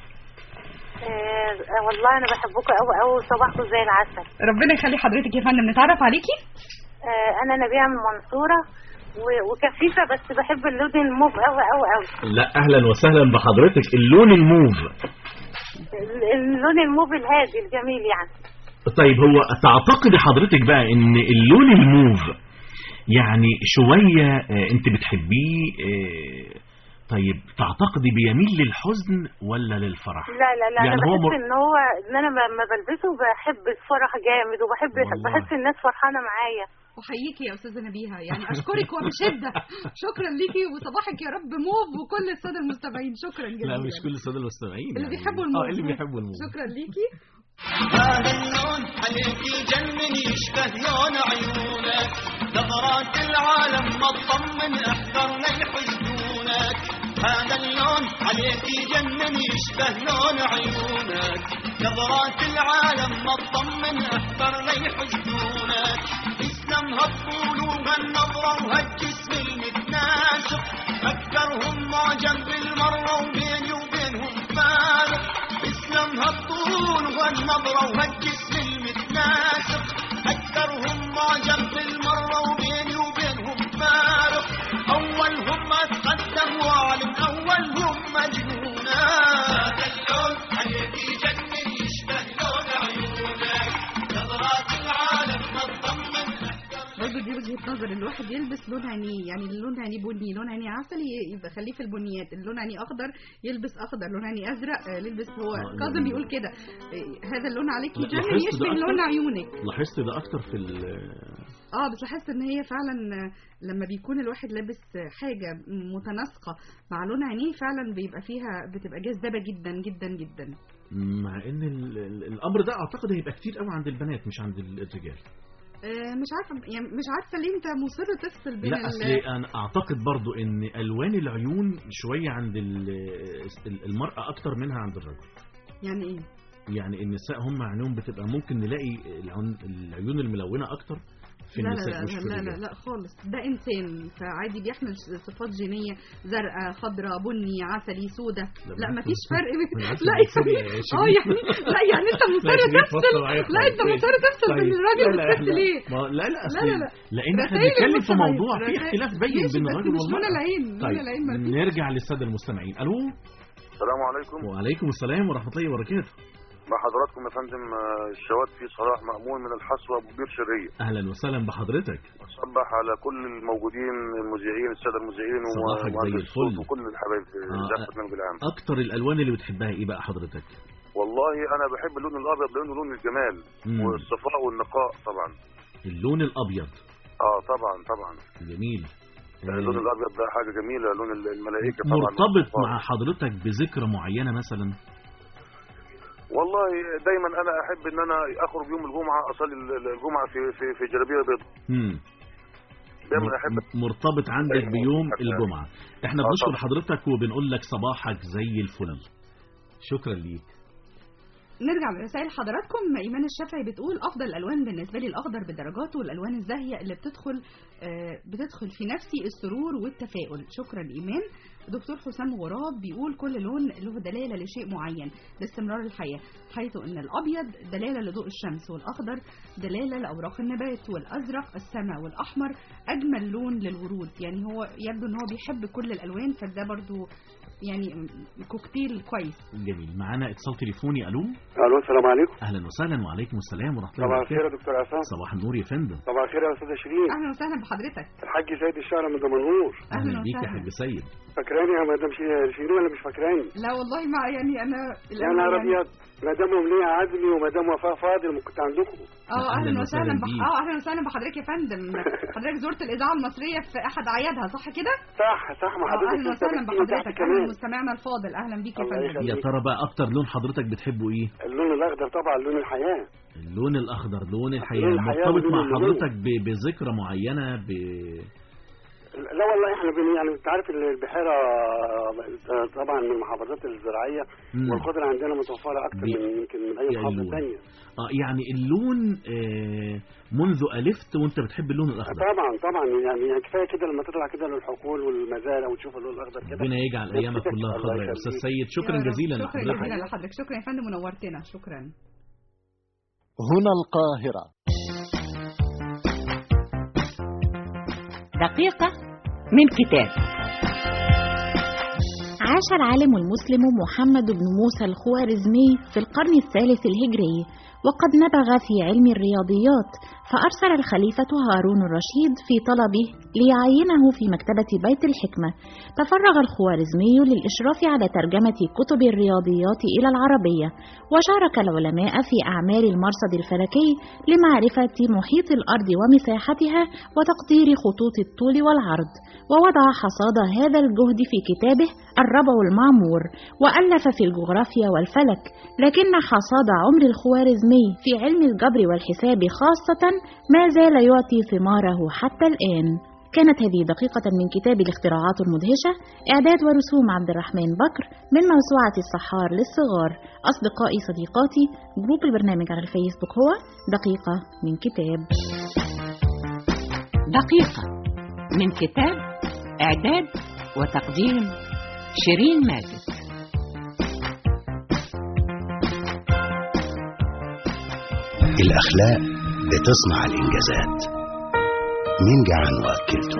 آه آه، والله انا بحبكم قوي قوي صباحكم زي العسل ربنا يخلي حضرتك يا فندم نتعرف عليكي آه انا نبيعه من المنصوره و- وكفيفه بس بحب اللون الموف قوي قوي قوي لا اهلا وسهلا بحضرتك اللون الموف ال- اللون الموف الهادي الجميل يعني طيب هو تعتقد حضرتك بقى ان اللون الموف يعني شوية آه، انت بتحبيه آه، طيب تعتقدي بيميل للحزن ولا للفرح لا لا لا يعني انا هو بحس مر... ان هو ان انا لما بلبسه بحب الفرح جامد وبحب والله. بحس الناس فرحانه معايا احييكي يا استاذه نبيها يعني اشكرك وبشده شكرا ليكي وصباحك يا رب موف وكل الساده المستمعين شكرا جزيلا لا مش كل الساده المستمعين اللي يعني. بيحبوا الموف اه اللي بيحبوا الموف شكرا ليكي هذا اللون عليك يجنن يشبه لون عيونك نظرات العالم ما تطمن احذر لا يحزنونك هذا اللون عليك يجنن يشبه لون عيونك نظرات العالم ما تطمن احذر لا يحزنونك اسلم هالطول وهالنظرة وهالجسم المتناسق اكثرهم معجب بالمرة وبيني وبينهم فارق اسلم هالطول وهالنظرة وهالجسم المتناسق أكثرهم معجب بالمرة وبيني وبينهم فارق أولهم أتقدم وأعلن أولهم مجنونا هذا اللون عليك يجنن يشبه لون عيونك نظرات العالم ما تطمن برضه دي وجهه نظر ان الواحد يلبس لون عينيه يعني اللون عينيه بني لون عينيه عسلي يبقى خليه في البنيات اللون عينيه اخضر يلبس اخضر لون عينيه ازرق آه، يلبس هو آه، كاظم يعني- بيقول كده آه، هذا اللون عليك لا، يجنن لاحظت ده يشبه أكتر؟ لون عيونك لاحظت ده اكتر في ال اه بس لاحظت ان هي فعلا آه، لما بيكون الواحد لابس آه، حاجه متناسقه مع لون عينيه فعلا بيبقى فيها بتبقى جذابه جدا جدا جدا مع ان ال- ال- الامر ده اعتقد هيبقى كتير قوي عند البنات مش عند ال- الرجال آه، مش عارفه يعني مش عارفه ليه انت مصر تفصل بين لا ال- اصل انا اعتقد برضو ان الوان العيون شويه عند ال- ال- المراه اكتر منها عند الرجل يعني ايه يعني النساء هم عينيهم بتبقى ممكن نلاقي العيون العيون الملونه اكتر في لا لا النساء لا مش في لا, لا الرجال لا خالص ده انسان فعادي بيحمل صفات جينيه زرقاء خضراء بني عسلي سودة لا ما مفيش فرق بالعكس لا ده يعني يا شيرين. اه يعني لا يعني انت مصر لا، شيرين تفصل فاصلة معايا لا انت خالص. مصر تفصل طيب. بين الراجل لا، لا، والست إحنا- ليه ما- لا لا لا أصل لا لا لان احنا رسائل بنتكلم في المستمعين. موضوع فيه رسائل- اختلاف بين ماشي، بين بس الرجل مش لون والمرأة العين لون طيب العين ما فيش. نرجع للساده المستمعين الو السلام عليكم وعليكم السلام ورحمه الله وبركاته مع حضراتكم يا فندم آه، الشواد في صلاح مأمون من الحصوة ببير شرية اهلا وسهلا بحضرتك أصبح على كل الموجودين المذيعين السادة المذيعين صباحك زي ومهندس الصوت الفل. وكل الحبايب في آه، زفة النبي العام اكتر الالوان اللي بتحبها ايه بقى حضرتك والله أنا بحب اللون الأبيض لأنه لون الجمال مم. والصفاء والنقاء طبعا اللون الابيض اه طبعا طبعا جميل اللون الأبيض ده حاجة جميلة لون ال- الملائكة طبعا مرتبط والصفاء. مع حضرتك بذكرى معينه مثلا والله دايما أنا أحب إن أنا أخرج يوم الجمعة أصلي ال- الجمعة في في في جلابية بيض امم دايما احب م- مرتبط عندك بيوم الجمعة احنا آه بنشكر طبعا. حضرتك وبنقول لك صباحك زي الفل شكرا ليك نرجع لرسائل حضراتكم ايمان الشافعي بتقول افضل الالوان بالنسبه لي الاخضر بدرجاته والالوان الزاهيه اللي بتدخل آه، بتدخل في نفسي السرور والتفاؤل شكرا ايمان دكتور حسام غراب بيقول كل لون له دلاله لشيء معين لاستمرار الحياه حيث ان الابيض دلاله لضوء الشمس والاخضر دلاله لاوراق النبات والازرق السماء والاحمر اجمل لون للورود يعني هو يبدو ان هو بيحب كل الالوان فده برضو يعني كوكتيل كويس جميل معانا اتصال تليفوني الو الو السلام عليكم اهلا وسهلا وعليكم السلام ورحمه الله صباح الخير يا وبركاته دكتور عصام صباح النور يا فندم صباح الخير يا استاذه شيرين اهلا وسهلا بحضرتك الحاج سيد الشهر من دمنهور اهلا بيك يا حاج سيد فاكراني يا مدام شي- شيرين ولا مش فاكراني لا والله ما يعني انا يا نهار ابيض مدام امنيه عزمي ومدام وفاء فاضل ما كنت عندكم اه اهلا أهلاً وسهلا وسهلاً بح... بيك. اه اهلا وسهلا بحضرتك يا فندم حضرتك زرت الاذاعه المصريه في احد اعيادها صح كده؟ صح صح ما آه، حضرتك اهلا لسه وسهلا بتحكي من تحت بحضرتك كمان. اهلا مستمعنا الفاضل اهلا بيك يا الله فندم يخليك. يا ترى بقى اكتر لون حضرتك بتحبه ايه اللون الاخضر طبعا لون الحياه اللون الاخضر لون الحياه لون الحياة مرتبط ولون مع النمو. حضرتك ب- بذكرى معينه ب... لا والله احنا بن يعني انت عارف ال- البحيره آه، طبعا من المحافظات الزراعيه مم. والخضره عندنا متوفره اكتر بي- من يمكن من اي يعني محافظه اللون. ثانيه اه يعني اللون آه منذ الفت وانت بتحب اللون الاخضر طبعا طبعا يعني يعني كفايه كده لما تطلع كده للحقول والمزارع وتشوف اللون الاخضر كده ربنا يجعل ايامك نفسك- كلها الله خضراء يا يخليك. استاذ سيد شكرا يا رب. جزيلا شكرا لحضرتك جزيلا لحضرتك شكرا يا فندم ونورتنا شكرا هنا القاهرة دقيقة من كتاب عاش العالم المسلم محمد بن موسى الخوارزمي في القرن الثالث الهجري وقد نبغ في علم الرياضيات فأرسل الخليفة هارون الرشيد في طلبه ليعينه في مكتبة بيت الحكمة تفرغ الخوارزمي للإشراف على ترجمة كتب الرياضيات إلى العربية وشارك العلماء في أعمال المرصد الفلكي لمعرفة محيط الأرض ومساحتها وتقدير خطوط الطول والعرض ووضع حصاد هذا الجهد في كتابه الربع المعمور وألف في الجغرافيا والفلك لكن حصاد عمر الخوارزمي في علم الجبر والحساب خاصة ما زال يعطي ثماره حتى الآن كانت هذه دقيقة من كتاب الاختراعات المدهشة إعداد ورسوم عبد الرحمن بكر من موسوعة السحار للصغار أصدقائي صديقاتي جروب البرنامج على الفيسبوك هو دقيقة من كتاب دقيقة من كتاب إعداد وتقديم شيرين ماجد الأخلاق بتصنع الإنجازات مين جعان وأكلته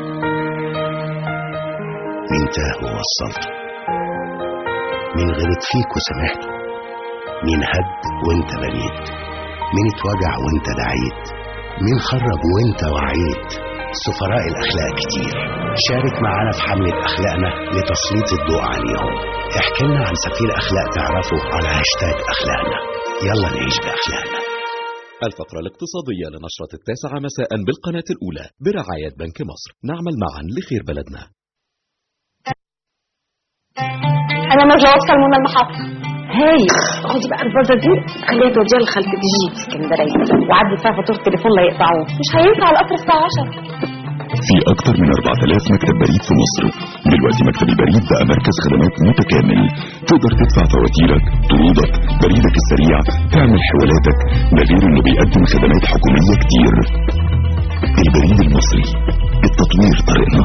مين تاه ووصلته مين غلط فيك وسامحته مين هد وانت بنيت مين اتوجع وانت دعيت مين خرب وانت وعيت سفراء الأخلاق كتير شارك معانا في حملة أخلاقنا لتسليط الضوء عليهم احكي لنا عن سفير أخلاق تعرفه على هاشتاج أخلاقنا يلا نعيش بأخلاقنا الفقرة الاقتصادية لنشرة التاسعة مساء بالقناة الأولى برعاية بنك مصر نعمل معا لخير بلدنا انا نازله اوصل من المحطه هاي خدي بقى الفازه دي خليها توديها لخالتك جيجي في اسكندريه وعدي فيها فاتوره التليفون لا يقطعوه مش هينفع القطر الساعه 10 في أكثر من 4000 مكتب بريد في مصر دلوقتي مكتب البريد بقى مركز خدمات متكامل تقدر تدفع فواتيرك طرودك بريدك السريع تعمل حوالاتك ده غير انه بيقدم خدمات حكومية كتير البريد المصري التطوير طريقنا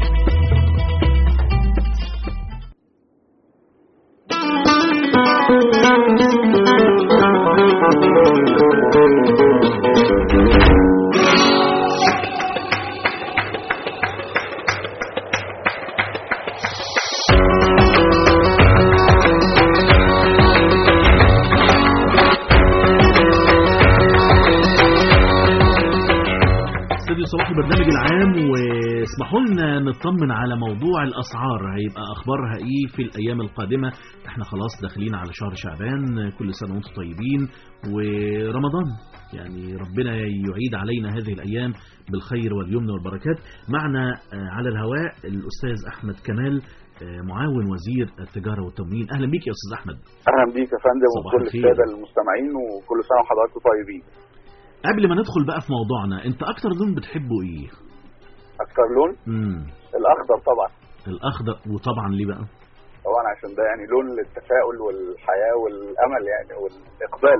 استوديو صباح البرنامج العام واسمحوا لنا نطمن على موضوع الاسعار هيبقى اخبارها ايه في الايام القادمه احنا خلاص داخلين على شهر شعبان كل سنه وانتم طيبين ورمضان يعني ربنا يعيد علينا هذه الايام بالخير واليمن والبركات معنا آه، على الهواء الاستاذ احمد كمال آه، معاون وزير التجاره والتموين اهلا بيك يا استاذ احمد اهلا بيك يا فندم صباح وكل الخير. الساده المستمعين وكل سنه وحضراتكم طيبين قبل ما ندخل بقى في موضوعنا انت اكتر لون بتحبه ايه اكتر لون امم الاخضر طبعا الاخضر وطبعا ليه بقى طبعا عشان ده يعني لون للتفاؤل والحياه والامل يعني والاقبال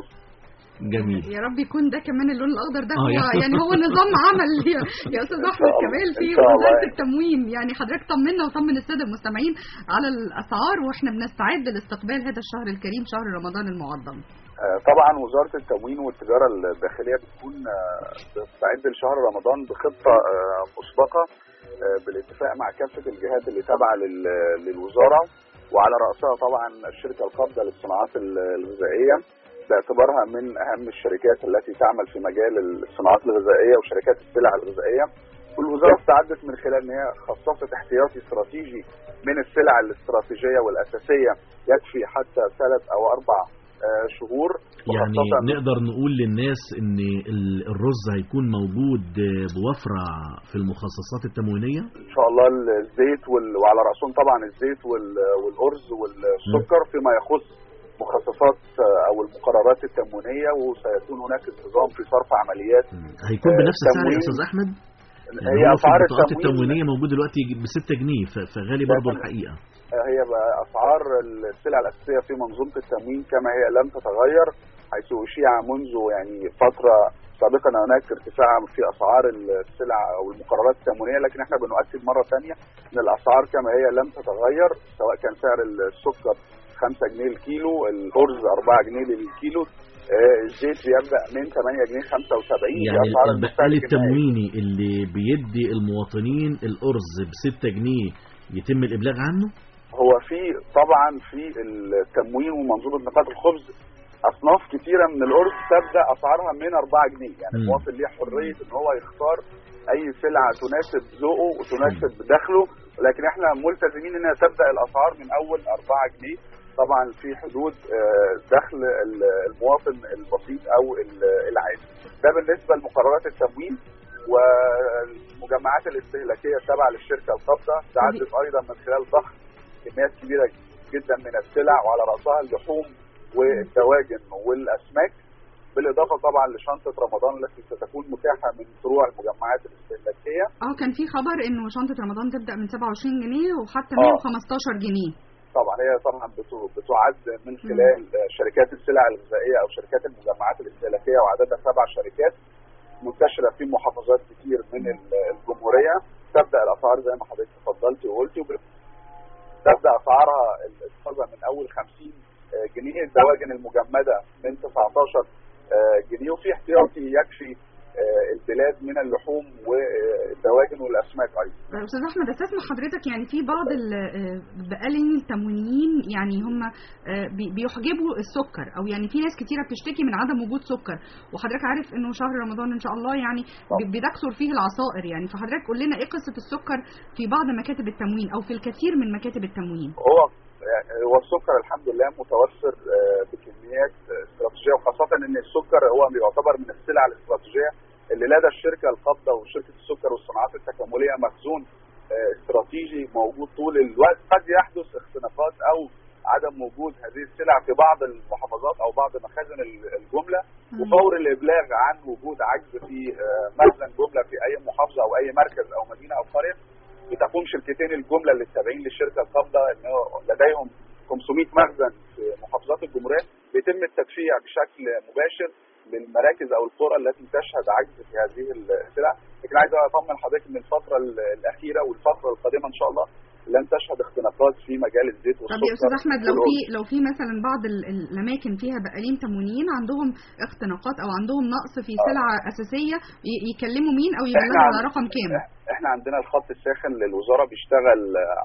جميل يا رب يكون ده كمان اللون الاخضر ده آه، هو يعني- يعني هو نظام عمل يا يا استاذ احمد الله، كمال في إن شاء الله وزاره يعني. التموين يعني حضرتك طمنا وطمن الساده المستمعين على الاسعار واحنا بنستعد لاستقبال هذا الشهر الكريم شهر رمضان المعظم آه، طبعا وزاره التموين والتجاره الداخليه بتكون آه، بتستعد لشهر رمضان بخطه آه، مسبقه آه، بالاتفاق مع كافه الجهات اللي تابعه لل- للوزاره وعلى راسها طبعا الشركه القابضه للصناعات ال- الغذائيه باعتبارها من اهم الشركات التي تعمل في مجال الصناعات الغذائيه وشركات السلع الغذائيه والوزاره استعدت من خلال ان هي خصصت احتياطي استراتيجي من السلع الاستراتيجيه والاساسيه يكفي حتى ثلاث او اربع آه، شهور يعني وخاصة نقدر نقول للناس ان ال- الرز هيكون موجود آه، بوفرة في المخصصات التموينية ان شاء الله الزيت وال... وعلى راسهم طبعا الزيت وال... والارز والسكر فيما يخص مخصصات آه، او المقررات التموينيه وسيكون هناك انتظام في صرف عمليات هيكون آه، بنفس السعر يا التموين. استاذ احمد يعني هي هو في اسعار البطاقات التموين التموينية موجود دلوقتي ب 6 جنيه ف- فغالي برضو الحقيقة آه، هي بقى اسعار السلع الاساسيه في منظومه التموين كما هي لم تتغير حيث اشيع منذ يعني فتره سابقا ان هناك ارتفاع في اسعار السلع او المقررات التموينيه لكن احنا بنؤكد مره ثانيه ان الاسعار كما هي لم تتغير سواء كان سعر السكر 5 جنيه الكيلو الارز 4 جنيه للكيلو آه، الزيت بيبدا من 8 جنيه 75 دي يعني أسعار البقال المستهلك النهائي. التمويني اللي بيدي المواطنين الأرز ب 6 جنيه يتم الإبلاغ عنه هو في طبعا في التموين ومنظومه نقاط الخبز اصناف كتيره من الارز تبدا اسعارها من 4 جنيه يعني مم. المواطن ليه حريه ان هو يختار اي سلعه تناسب ذوقه وتناسب دخله لكن احنا ملتزمين انها تبدا الاسعار من اول 4 جنيه طبعا في حدود آه، دخل ال- المواطن البسيط او ال- العادي ده بالنسبه لمقررات التموين والمجمعات الاستهلاكيه التابعه للشركه القابضه تعدت ايضا من خلال ضخ كميات كبيره جدا من السلع وعلى راسها اللحوم والدواجن والاسماك بالاضافه طبعا لشنطه رمضان التي ستكون متاحه من فروع المجمعات الاستهلاكيه اه كان في خبر انه شنطه رمضان تبدا من 27 جنيه وحتى آه. 115 جنيه طبعا هي طبعا بتو- بتعد من خلال شركات السلع الغذائيه او شركات المجمعات الاستهلاكيه وعددها سبع شركات منتشره في محافظات كتير من ال- الجمهوريه تبدا الاسعار زي ما حضرتك اتفضلتي وقلتي وب- تبدا اسعارها الطازه من اول 50 جنيه الدواجن المجمده من 19 جنيه وفي احتياطي يكفي آه، البلاد من اللحوم والدواجن والاسماك ايضا طيب استاذ احمد استسمح حضرتك يعني في بعض ال- آه، البقالين التموينيين يعني هم آه، بي- بيحجبوا السكر او يعني في ناس كتيره بتشتكي من عدم وجود سكر وحضرتك عارف انه شهر رمضان ان شاء الله يعني ب- بتكثر فيه العصائر يعني فحضرتك قول لنا ايه قصه السكر في بعض مكاتب التموين او في الكثير من مكاتب التموين هو هو السكر الحمد لله متوفر آه، بكميات آه، استراتيجيه وخاصه ان السكر هو بيعتبر من السلع الاستراتيجيه اللي لدى الشركه القابضه وشركه السكر والصناعات التكامليه مخزون آه، استراتيجي موجود طول الوقت قد يحدث اختناقات او عدم وجود هذه السلع في بعض المحافظات او بعض مخازن ال- الجمله وفور الابلاغ عن وجود عجز في آه، مخزن جمله في اي محافظه او اي مركز او مدينه او قريه بتقوم شركتين الجمله اللي التابعين للشركه القابضه ان هو لديهم 500 مخزن في محافظات الجمهوريه بيتم التدفيع بشكل مباشر للمراكز او القرى التي تشهد عجز في هذه السلع لكن عايز اطمن حضرتك ان الفتره ال- الاخيره والفتره القادمه ان شاء الله لن تشهد اختناقات في مجال الزيت والسكر طب يا استاذ احمد لو والرز. في لو في مثلا بعض ال- ال- الاماكن فيها بقالين تموينيين عندهم اختناقات او عندهم نقص في سلعه اساسيه ي- يكلموا مين او احنا يبلغوا على عن- رقم كام احنا عندنا الخط الساخن للوزاره بيشتغل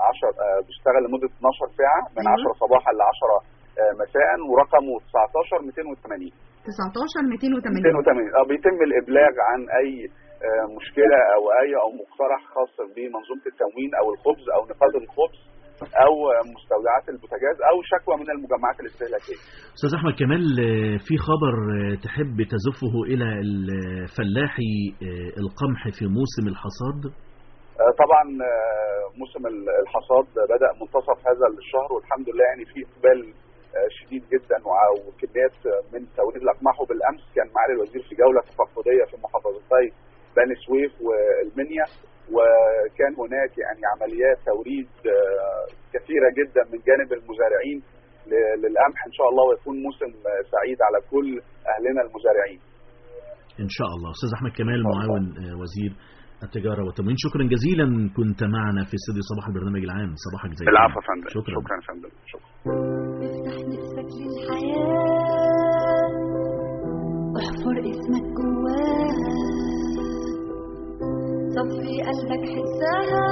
10 بيشتغل لمده 12 ساعه من أيوة. 10 صباحا ل 10 مساء ورقمه 19 280 19 280 280 اه بيتم الابلاغ عن اي آه، مشكله او اي او مقترح خاص بمنظومه التموين او الخبز او نقاط الخبز او آه، مستودعات البوتاجاز او شكوى من المجمعات الاستهلاكيه. استاذ احمد كمال آه، في خبر آه، تحب تزفه الى الفلاحي آه، القمح في موسم الحصاد آه، طبعا آه، موسم ال- الحصاد بدا منتصف هذا الشهر والحمد لله يعني في اقبال آه، شديد جدا وع- وكميات آه، من توريد الاقماح وبالامس كان معالي الوزير في جوله تفقديه في محافظتي بني سويف والمنيا كان هناك يعني عمليات توريد آه، كثيره جدا من جانب المزارعين ل- للقمح ان شاء الله ويكون موسم آه، سعيد على كل اهلنا المزارعين ان شاء الله استاذ احمد كمال معاون آه، وزير التجاره والتموين شكرا جزيلا كنت معنا في استوديو صباح البرنامج العام صباحك زي العفو الفل. يا فندم شكرا شكرا يا فندم شكرا افتح نفسك للحياة احفر اسمك جواها صفي قلبك حسها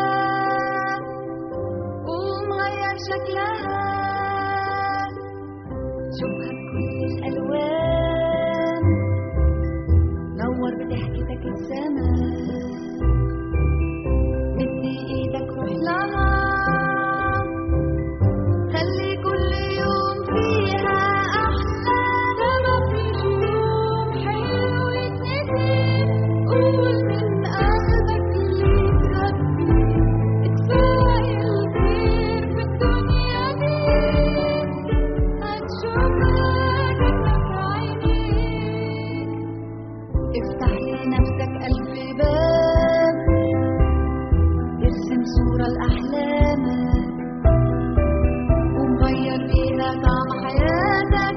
قوم غير شكلها شوفها بكل الألوان نور بضحكتك السما مدي ايدك روح لها خلي كل يوم فيها أحلى ده مفيش يوم حلو يتنسي قول من قلبك اللي تخبي كفاية الخير في الدنيا دي هتشوفها جنة في عينيك افتح لنفسك ألف باب ارسم صورة لأحلامك ومغير بيها طعم حياتك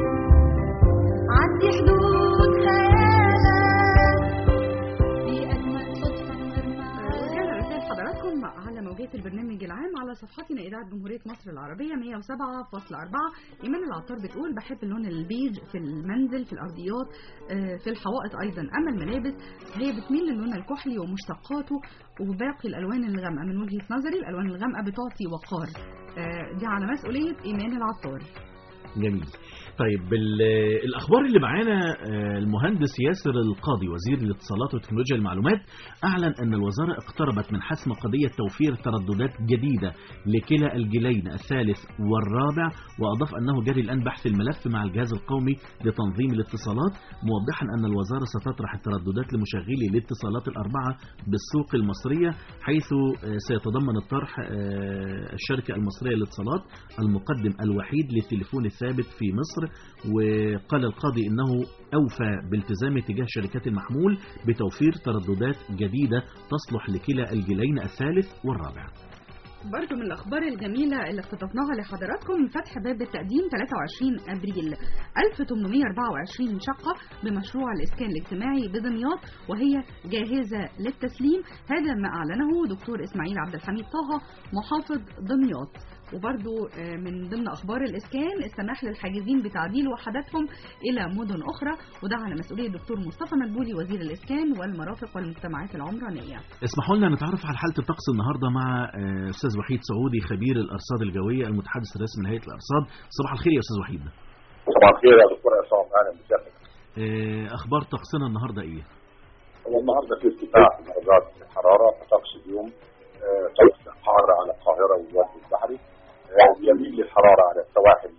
عدي حدود خيالك في أجمل صدفة رجعنا رسائل حضراتكم على موجات البرنامج العام على صفحتنا إذاعة جمهورية مصر العربية 107.4 إيمان العطار بتقول بحب اللون البيج في المنزل في الأرضيات آه، في الحوائط أيضا أما الملابس هي بتميل للون الكحلي ومشتقاته وباقي الألوان الغامقة من وجهة نظري الألوان الغامقة بتعطي وقار آه، دي على مسؤولية إيمان العطار جميل طيب ال- الاخبار اللي معانا آه، المهندس ياسر القاضي وزير الاتصالات وتكنولوجيا المعلومات اعلن ان الوزاره اقتربت من حسم قضيه توفير ترددات جديده لكلا الجيلين الثالث والرابع واضاف انه جري الان بحث الملف مع الجهاز القومي لتنظيم الاتصالات موضحا ان الوزاره ستطرح الترددات لمشغلي الاتصالات الاربعه بالسوق المصريه حيث آه، سيتضمن الطرح آه، الشركه المصريه للاتصالات المقدم الوحيد للتليفون الثابت في مصر وقال القاضي انه اوفى بالتزامه تجاه شركات المحمول بتوفير ترددات جديده تصلح لكلا الجيلين الثالث والرابع. برضو من الأخبار الجميلة اللي اختطفناها لحضراتكم فتح باب التقديم 23 أبريل 1824 شقة بمشروع الإسكان الاجتماعي بدمياط وهي جاهزة للتسليم هذا ما أعلنه دكتور إسماعيل عبد الحميد طه محافظ دمياط وبرضو آه، من ضمن أخبار الإسكان السماح للحاجزين بتعديل وحداتهم إلى مدن أخرى وده على مسؤولية الدكتور مصطفى مدبولي وزير الإسكان والمرافق والمجتمعات العمرانية اسمحوا لنا نتعرف على حاله الطقس النهارده مع آه، استاذ وحيد سعودي خبير الارصاد الجويه المتحدث الرسمي لهيئه الارصاد صباح الخير يا استاذ وحيد صباح الخير يا دكتور عصام اهلا بسيادتك آه، اخبار طقسنا النهارده ايه هو النهارده في ارتفاع في درجات الحراره فطقس اليوم آه، طقس حار على القاهره والوجه البحري آه، يميل للحراره على السواحل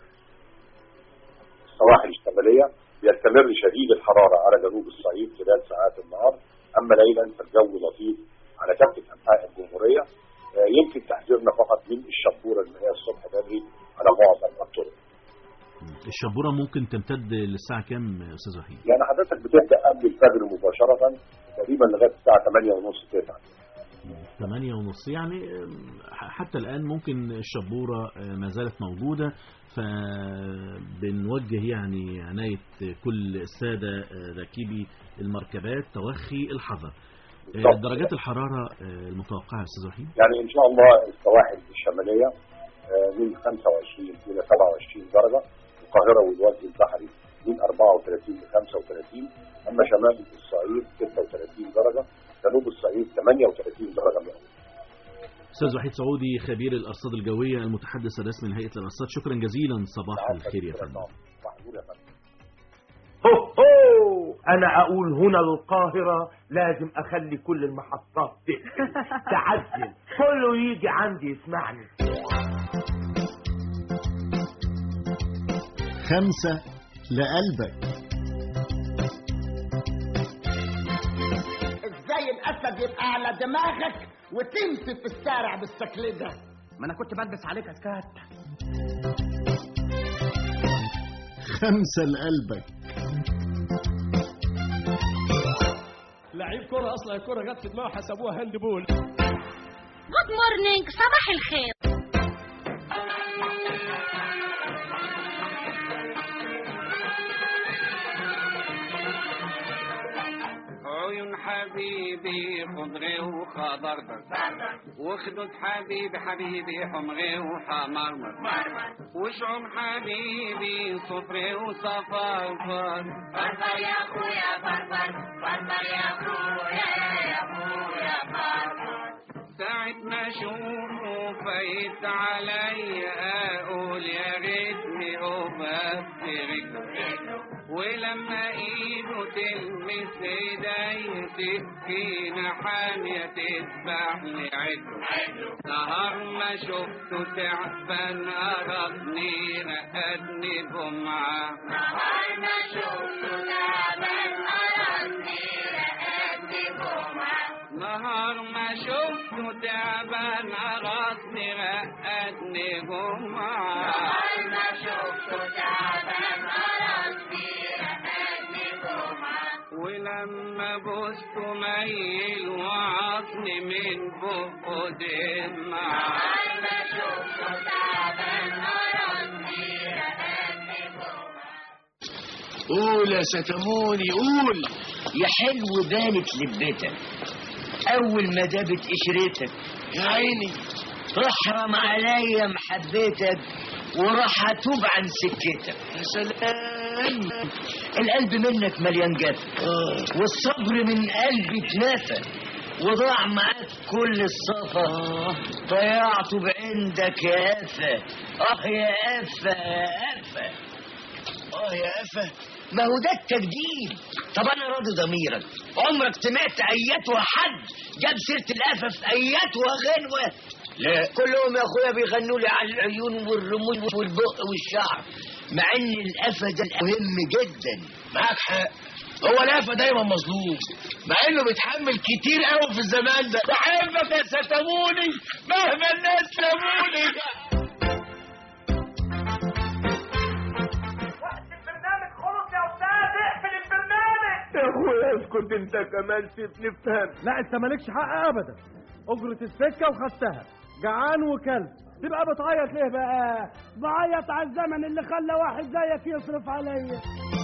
السواحل الشماليه يستمر شديد الحراره على جنوب الصعيد خلال ساعات النهار اما ليلا فالجو لطيف على كافه انحاء الجمهوريه آه، يمكن تحذيرنا فقط من الشبوره المائيه الصبح بدري على معظم الطرق الشبوره ممكن تمتد للساعه كام يا استاذ وحيد يعني حضرتك بتبدا قبل الفجر مباشره تقريبا لغايه الساعه 8 ونص 9 8 ونص يعني آم، ح- حتى الآن ممكن الشبورة آه، ما زالت موجودة فبنوجه يعني عناية كل السادة آه، راكبي المركبات توخي الحذر آه، بالضبط. درجات الحرارة آه، المتوقعة يا أستاذ وحيد يعني ان شاء الله السواحل الشماليه آه، من 25 الى 27 درجه القاهره والوجه البحري من 34 ل 35 اما شمال الصعيد 36 درجه جنوب الصعيد 38 درجه مئويه أستاذ وحيد سعودي خبير الأرصاد الجوية المتحدث الرسمي لهيئة الأرصاد شكرا جزيلا صباح الخير يا فندم محمود يا فندم هو هو انا اقول هنا القاهرة لازم اخلي كل المحطات تقفل تعزل كله يجي عندي يسمعني خمسة لقلبك ازاي الاسد يبقى على دماغك وتمشي في الشارع بالشكل ده ما انا كنت بلبس عليك اسكات خمسة لقلبك لعيب كرة اصلا الكرة جت في دماغه حسبوها هاند بول جود مورنينج صباح الخير عيون حبيبي خضري وخضر وخدود حبيبي حبيبي حمري وحمرمر وشعوب حبيبي صفري وصفرفر فرفر يا اخويا فرفر فرفر يا اخويا يا اخويا فرفر ساعة ما اشوفه فايت علي اقول يا ريتني ابصر ولما ايده تلمس ايدي سكينة حامية تذبح لي عدو نهار ما شفته تعبان قرصني رقدني جمعة نهار ما شفته تعبان قرصني رقدني جمعة نهار ما شفته تعبان قرصني رقدني جمعة نهار ما شفته تعبان قرصني رقدني جمعة ولما بوسته ميل وعصني من بقه دمعة نهار ما شفته تعبان قرصني رقدني جمعة قول يا ستموني قول يا حلو بانت لبتك اول ما دابت قشرتك يا عيني رحرم عليا محبتك وراح اتوب عن سكتك يا سلام القلب منك مليان جف والصبر من قلبي اتنفى وضاع معاك كل الصفا ضيعته بعندك يا قفا اه يا قفا يا قفا اه يا قفا ما هو ده التجديد طب انا راضي ضميرك عمرك سمعت اياتها حد جاب سيره القفا في اياتها غنوه لا كلهم يا اخويا بيغنوا لي على العيون والرموش والبق والشعر مع ان القفا ده مهم جدا معاك حق هو القفا دايما مظلوم مع انه بيتحمل كتير قوي في الزمان ده بحبك يا ستموني مهما الناس سموني يا اخويا اسكت انت كمان سيبني افهم لا انت مالكش حق ابدا اجرة السكة وخدتها جعان وكلب تبقى بتعيط ليه بقى بعيط على الزمن اللي خلى واحد زيك يصرف عليا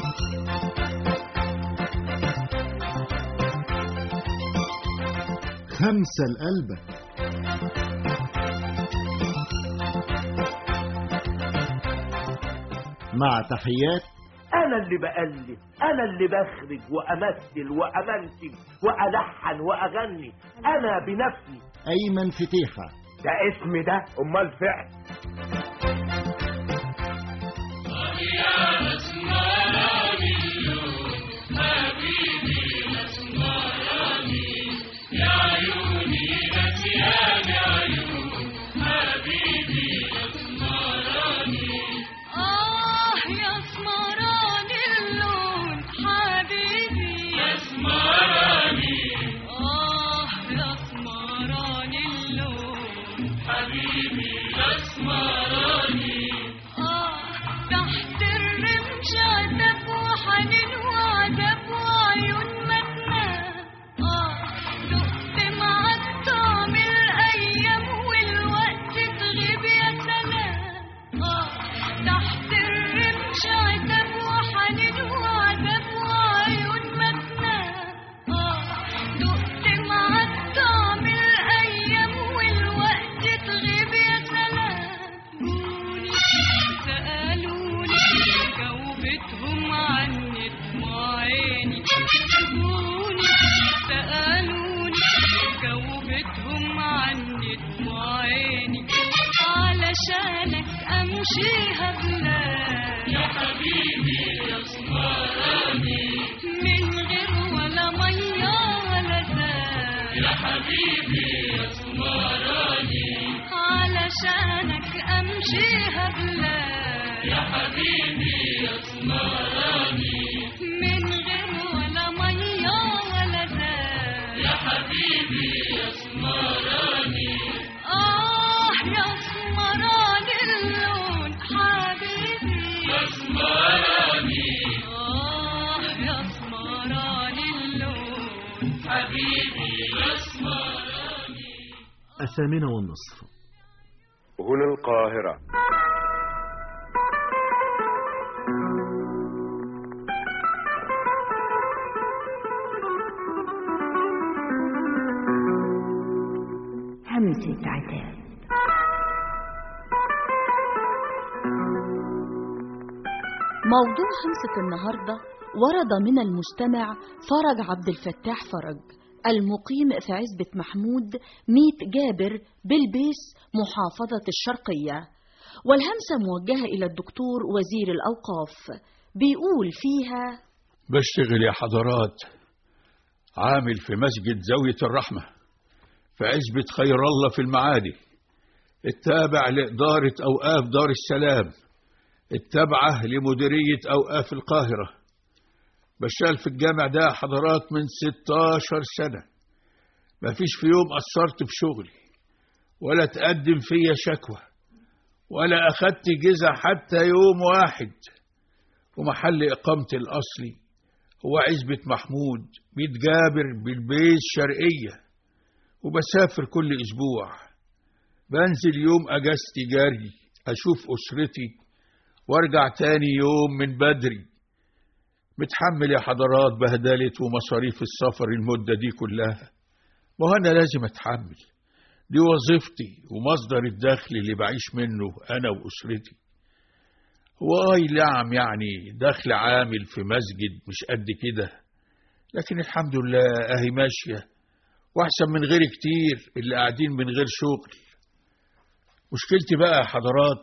خمسة القلبة مع تحيات انا اللي بألف انا اللي بخرج وامثل وامنتج والحن واغني انا بنفسي أيمن فتيحة ده اسم ده امال فعل آه يا اسمراني اللون حبيبي يا اسمراني آه يا اسمراني اللون حبيبي يا اسمراني آه تحت الرمش عتب وحنين وعجب وعيون مدنى آه دقت معاك طعم الأيام والوقت تغيب يا سلام آه تحت الرمش عتب وحنين وعجب وعيون مدنى آه دقت معاك طعم الأيام والوقت تغيب يا سلام قولي سألوني جاوبتهم عني دموع عيني قولي سألوني جاوبتهم عني دموع عيني علشانك امشيها بلاد يا حبيبي يا اسمراني من غير ولا ميه ولا زاد يا حبيبي يا اسمراني علشانك امشيها بلاد يا حبيبي يا اسمراني من غير ولا ميه ولا زاد يا حبيبي يا اسمراني آه يا اسمراني اللون حبيبي يا اسمراني آه يا اسمراني اللون الثامنة والنصف هنا القاهرة همسة عتاب موضوع همسة النهاردة ورد من المستمع فرج عبد الفتاح فرج المقيم في عزبة محمود ميت جابر بالبيس محافظة الشرقية والهمسة موجهة إلى الدكتور وزير الأوقاف بيقول فيها بشتغل يا حضرات عامل في مسجد زاوية الرحمة في عزبة خير الله في المعادي التابع لإدارة أوقاف دار السلام التابعة لمديرية أوقاف القاهرة بشتغل في الجامع ده يا حضرات من 16 سنة مفيش في يوم قصرت في شغلي ولا تقدم فيا شكوى ولا أخدت جزء حتى يوم واحد ومحل إقامتي الأصلي هو عزبة محمود بيت جابر بالبيت شرقية وبسافر كل أسبوع بنزل يوم أجازتي جاري أشوف أسرتي وارجع تاني يوم من بدري متحمل يا حضرات بهدلة ومصاريف السفر المدة دي كلها ما هو أنا لازم أتحمل دي وظيفتي ومصدر الدخل اللي بعيش منه أنا وأسرتي هو أي نعم يعني دخل عامل في مسجد مش قد كده لكن الحمد لله أهي ماشية وأحسن من غير كتير اللي قاعدين من غير شغل مشكلتي بقى يا حضرات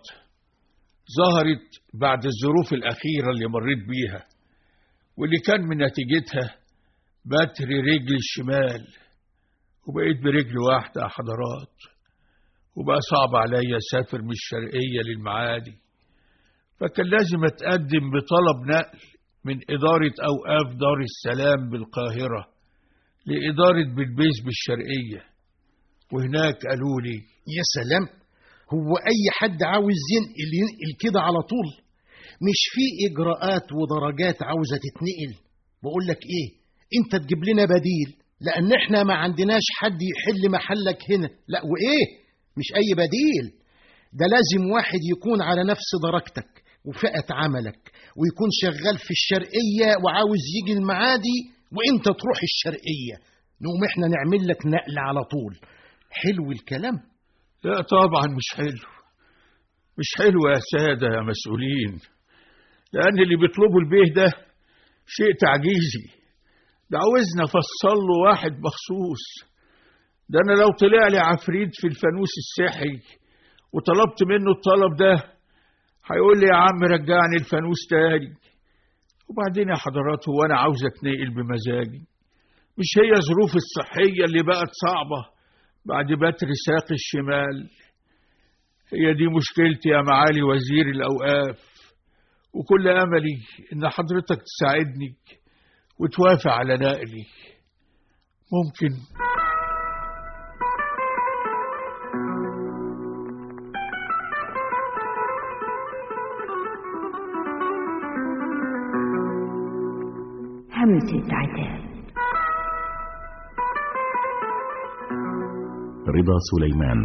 ظهرت بعد الظروف الأخيرة اللي مريت بيها واللي كان من نتيجتها بتر رجلي الشمال وبقيت برجل واحدة يا حضرات وبقى صعب عليا أسافر من الشرقية للمعادي فكان لازم أتقدم بطلب نقل من إدارة أوقاف دار السلام بالقاهرة لإدارة بلبيس بالشرقية وهناك قالوا لي يا سلام هو أي حد عاوز ينقل ينقل كده على طول مش في إجراءات ودرجات عاوزة تتنقل بقول لك إيه أنت تجيب لنا بديل لأن إحنا ما عندناش حد يحل محلك هنا لا وإيه مش أي بديل ده لازم واحد يكون على نفس درجتك وفئة عملك ويكون شغال في الشرقية وعاوز يجي المعادي وانت تروح الشرقية نقوم احنا نعمل لك نقل على طول حلو الكلام لا طبعا مش حلو مش حلو يا سادة يا مسؤولين لأن اللي بيطلبوا البيه ده شيء تعجيزي ده عاوزنا افصل له واحد مخصوص ده انا لو طلع لي عفريت في الفانوس السحري وطلبت منه الطلب ده هيقول لي يا عم رجعني الفانوس تاني وبعدين يا حضرات هو انا عاوز اتنقل بمزاجي مش هي ظروف الصحية اللي بقت صعبة بعد بتر ساق الشمال هي دي مشكلتي يا معالي وزير الأوقاف وكل أملي إن حضرتك تساعدني وتوافق على نقلي ممكن همسة عتاب رضا سليمان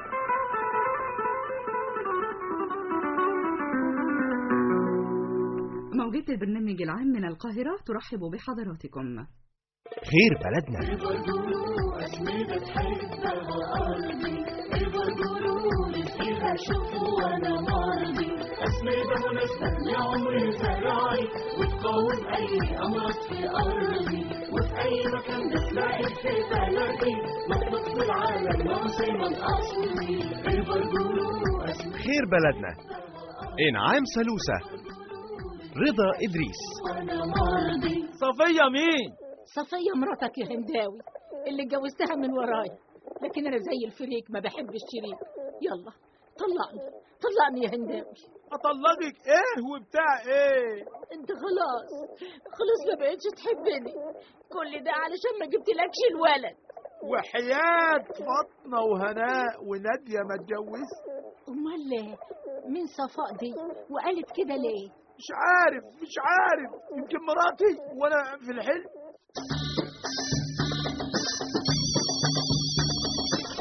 موجات البرنامج العام من القاهرة ترحب بحضراتكم خير بلدنا أسمدة حبها أرضي البرجرون فيها شوف وأنا مرضي أسمدة مناسبة لعمر زراعي وتقاوم أي أمراض في أرضي وفي أي مكان بتلاقي في بلدي مطبخ في العالم معظم الأصلي البرجرون خير بلدنا انعام سلوسة رضا إدريس وأنا مرضي صفية مين؟ صفية مراتك يا هنداوي اللي اتجوزتها من ورايا لكن انا زي الفريق ما بحبش الشريك يلا طلقني طلقني يا هنداوي اطلقك ايه وبتاع ايه انت خلاص خلاص ما بقتش تحبني كل ده علشان ما جبتلكش الولد وحياة فاطمة وهناء ونادية ما اتجوز امال ليه مين صفاء دي وقالت كده ليه مش عارف مش عارف يمكن مراتي وانا في الحلم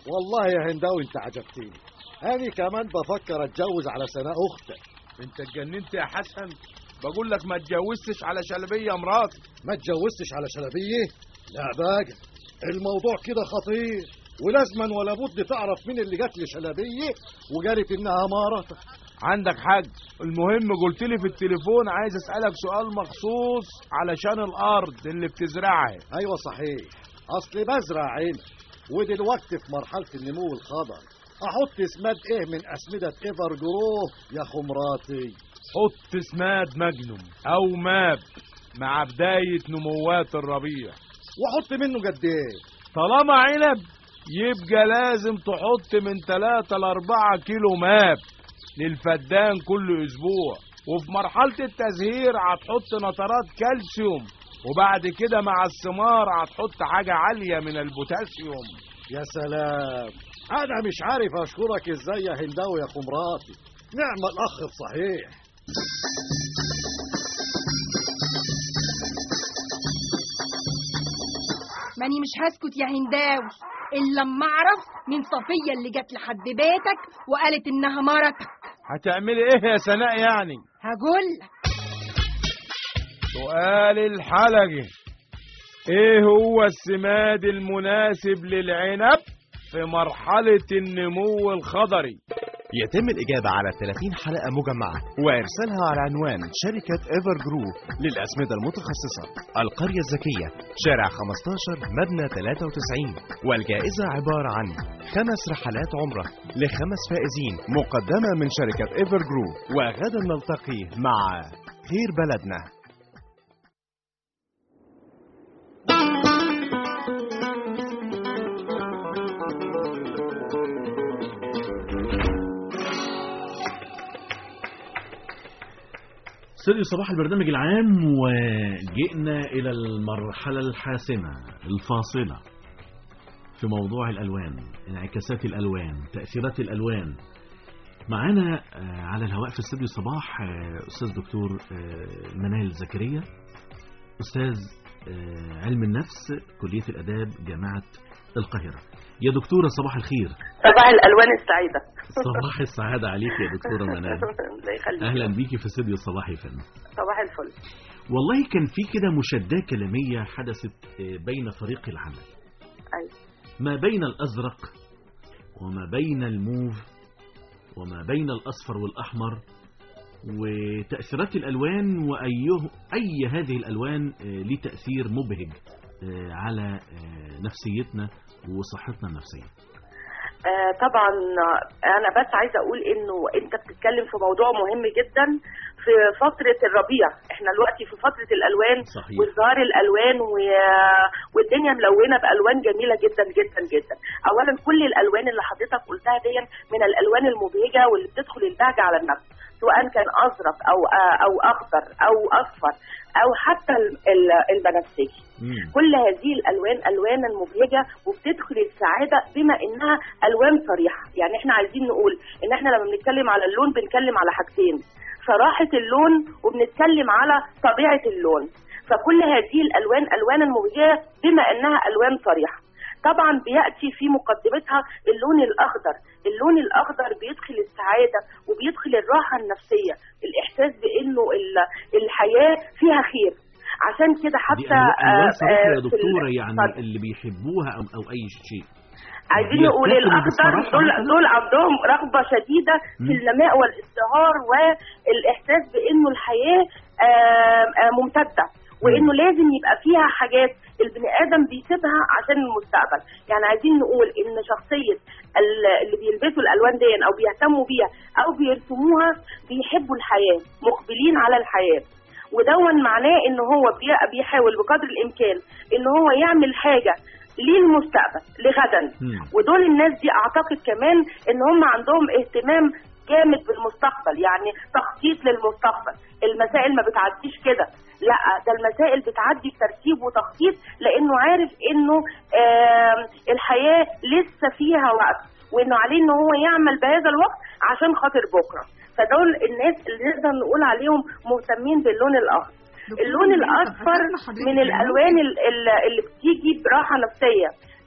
والله يا هنداوي انت عجبتني انا كمان بفكر اتجوز على سناء اختك انت اتجننت يا حسن بقول لك ما اتجوزتش على شلبيه مراتي ما اتجوزتش على شلبيه لا بقى الموضوع كده خطير ولازما ولا بد تعرف مين اللي جات لي شلبيه وقالت انها مراتك عندك حاج المهم قلت لي في التليفون عايز اسالك سؤال مخصوص علشان الارض اللي بتزرعها ايوه صحيح اصل بزرع عنب ودلوقتي في مرحله النمو الخضر احط سماد ايه من اسمده ايفر جروه يا خمراتي حط سماد مجنوم او ماب مع بدايه نموات الربيع واحط منه قد ايه طالما عنب يبقى لازم تحط من 3 ل 4 كيلو ماب للفدان كل اسبوع وفي مرحله التزهير هتحط نترات كالسيوم وبعد كده مع الثمار هتحط حاجه عاليه من البوتاسيوم يا سلام انا مش عارف اشكرك ازاي يا هنداوي يا خمراتي نعم الاخ الصحيح ماني مش هسكت يا هنداوي الا لما اعرف مين صفيه اللي جت لحد بيتك وقالت انها مرتك هتعملي ايه يا سناء يعني هقول لك سؤال الحلقه ايه هو السماد المناسب للعنب في مرحله النمو الخضري يتم الإجابة على 30 حلقة مجمعة وإرسالها على عنوان شركة إيفر جرو للأسمدة المتخصصة القرية الذكية شارع 15 مبنى 93 والجائزة عبارة عن خمس رحلات عمرة لخمس فائزين مقدمة من شركة إيفر جرو وغدا نلتقي مع خير بلدنا سيدي صباح البرنامج العام وجئنا إلى المرحلة الحاسمة الفاصلة في موضوع الألوان انعكاسات الألوان تأثيرات الألوان معانا آه، على الهواء في استوديو صباح آه، أستاذ دكتور آه، منال زكريا أستاذ آه، علم النفس كلية الآداب جامعة القاهرة يا دكتورة صباح الخير صباح الالوان السعيده صباح السعادة عليك يا دكتورة منال الله يخليك أهلا بيكي في استوديو صباح يا فندم صباح الفل والله كان في كده مشادة كلامية حدثت آه، بين فريق العمل ايوه ما بين الأزرق وما بين الموف وما بين الأصفر والأحمر وتأثيرات الألوان وأيه أي هذه الألوان آه، ليه تأثير مبهج آه، على آه، نفسيتنا وصحتنا النفسية آه طبعا آه، انا بس عايزه اقول انه انت بتتكلم في موضوع مهم جدا في فتره الربيع احنا دلوقتي في فتره الالوان صحيح. وازدهار الالوان و... والدنيا ملونه بالوان جميله جدا جدا جدا اولا كل الالوان اللي حضرتك قلتها دي من الالوان المبهجه واللي بتدخل البهجه على النفس سواء كان ازرق او آه، او اخضر او اصفر او حتى ال- ال- البنفسجي كل هذه الالوان الوانا مبهجه وبتدخل السعاده بما انها الوان صريحه يعني احنا عايزين نقول ان احنا لما بنتكلم على اللون بنتكلم على حاجتين صراحه اللون وبنتكلم على طبيعه اللون فكل هذه الالوان الوانا مبهجه بما انها الوان صريحه طبعا بياتي في مقدمتها اللون الاخضر اللون الاخضر بيدخل السعاده وبيدخل الراحه النفسيه الاحساس بانه ال- الحياه فيها خير عشان كده دي حتى ألوان آه، صريحة آه، يا في ال- دكتورة يعني اتفضل. اللي بيحبوها أو, أو أي شيء عايزين هي نقول بتاكل الاخضر بصراحة دول مثلاً؟ دول عندهم رغبه شديده في مم. النماء والازدهار والاحساس بانه الحياه آه، آه، ممتده وانه لازم يبقى فيها حاجات البني ادم بيسيبها عشان المستقبل يعني عايزين نقول ان شخصيه ال- اللي بيلبسوا الالوان دي او بيهتموا بيها او بيرسموها بيحبوا الحياه مقبلين على الحياه ودون معناه ان هو بي- بيحاول بقدر الامكان ان هو يعمل حاجه للمستقبل لغدا ودول الناس دي اعتقد كمان ان هم عندهم اهتمام جامد بالمستقبل يعني تخطيط للمستقبل المسائل ما بتعديش كده لا ده المسائل بتعدي بترتيب وتخطيط لانه عارف انه آم، الحياه لسه فيها وقت وانه عليه ان هو يعمل بهذا الوقت عشان خاطر بكره فدول الناس اللي نقدر نقول عليهم مهتمين باللون الاخضر اللون جميل. طب الاصفر هسألنا حضرتك من يعني الالوان ال- ال- اللي بتيجي براحه نفسيه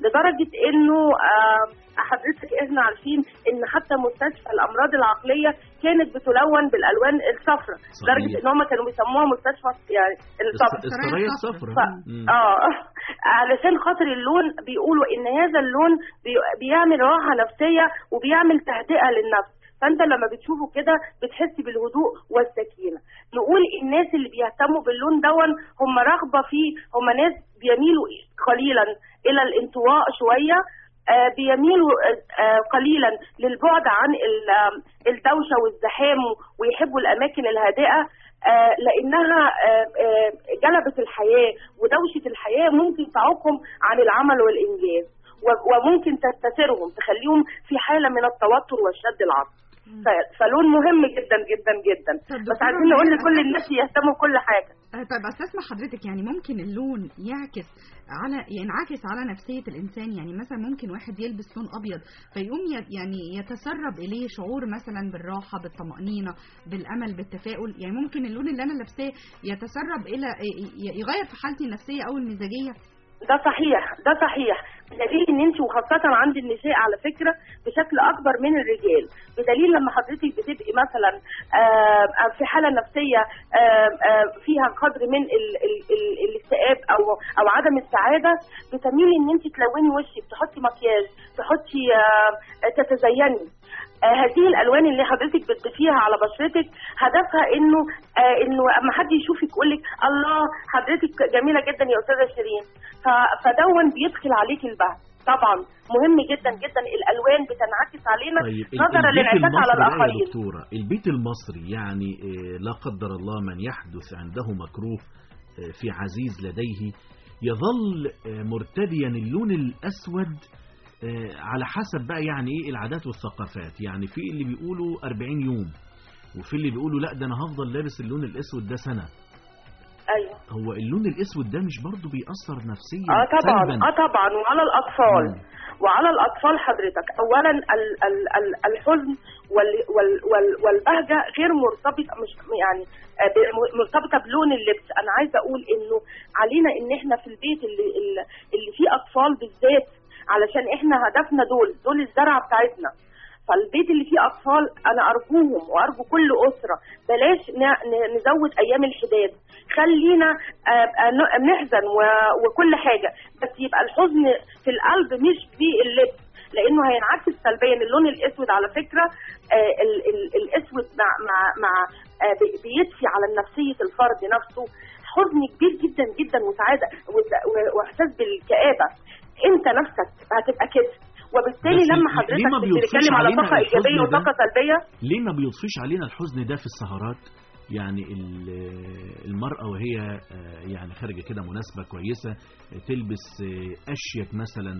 لدرجه انه آه، حضرتك احنا عارفين ان حتى مستشفى الامراض العقليه كانت بتلون بالالوان الصفراء لدرجه ان هم كانوا بيسموها مستشفى يعني الصفراء السرايا الصفراء ف- اه علشان خاطر اللون بيقولوا ان هذا اللون بي- بيعمل راحه نفسيه وبيعمل تهدئه للنفس فانت لما بتشوفه كده بتحس بالهدوء والسكينه نقول الناس اللي بيهتموا باللون دون هم رغبه فيه هم ناس بيميلوا قليلا الى الانطواء شويه آه، بيميلوا آه، آه، قليلا للبعد عن ال- آه، الدوشه والزحام ويحبوا الاماكن الهادئه آه، لانها آه، آه، جلبت الحياه ودوشه الحياه ممكن تعوقهم عن العمل والانجاز و- وممكن تستثيرهم تخليهم في حاله من التوتر والشد العصبي ف- فلون مهم جدا جدا جدا بس عايزين نقول لكل الناس يهتموا بكل حاجه آه، طيب استسمع حضرتك يعني ممكن اللون يعكس على ينعكس على نفسية الإنسان يعني مثلا ممكن واحد يلبس لون أبيض فيقوم ي- يعني يتسرب إليه شعور مثلا بالراحة بالطمأنينة بالأمل بالتفاؤل يعني ممكن اللون اللي أنا لابساه يتسرب إلى ي- يغير في حالتي النفسية أو المزاجية ده صحيح ده صحيح بدليل ان انت وخاصه عند النساء على فكره بشكل اكبر من الرجال بدليل لما حضرتك بتبقي مثلا آه، في حاله نفسيه آه، آه، فيها قدر من ال- ال- ال- الاكتئاب او او عدم السعاده بتميلي ان انت تلوني وشك تحطي مكياج تحطي آه، تتزيني آه، هذه الالوان اللي حضرتك بتضيفيها على بشرتك هدفها انه آه انه اما حد يشوفك يقول لك الله حضرتك جميله جدا يا استاذه شيرين ف- فدون بيدخل عليك البهج طبعا مهم جدا جدا الالوان بتنعكس علينا طيب ال- نظرا البيت للانعكاس على المصري بقى يا الاخرين دكتورة البيت المصري يعني آه، لا قدر الله من يحدث عنده مكروه آه، في عزيز لديه يظل آه، مرتديا اللون الأسود آه، على حسب بقى يعني ايه العادات والثقافات يعني في اللي بيقولوا 40 يوم وفي اللي بيقولوا لا ده انا هفضل لابس اللون الاسود ده سنة ايوه هو اللون الاسود ده مش برضه بيأثر نفسيا اه طبعا سلباً؟ اه طبعا وعلى الاطفال وعلى الاطفال حضرتك اولا ال ال ال الحزن وال وال وال والبهجه غير مرتبطه مش يعني آه، ب- مرتبطه بلون اللبس انا عايزه اقول انه علينا ان احنا في البيت اللي اللي- اللي فيه اطفال بالذات علشان احنا هدفنا دول دول الزرعه بتاعتنا فالبيت اللي فيه اطفال انا ارجوهم وارجو كل اسره بلاش ن- ن- نزود ايام الحداد خلينا آه، آه، ن- نحزن و- وكل حاجه بس يبقى الحزن في القلب مش في اللبس لانه هينعكس سلبيا اللون الاسود على فكره آه، ال- ال- الاسود مع مع مع آه، بي- بيدفي على نفسيه الفرد نفسه حزن كبير جدا جدا وسعاده وس- و- واحساس بالكآبه انت نفسك هتبقى كده وبالتالي بس لما ليه حضرتك ما بيضفيش بتتكلم على علينا طاقه الحزن ايجابيه ده؟ وطاقه سلبيه ليه ما بيضفيش علينا الحزن ده في السهرات يعني ال- المرأة وهي آه، يعني خارجة كده مناسبة كويسة آه، تلبس آه، أشيك مثلا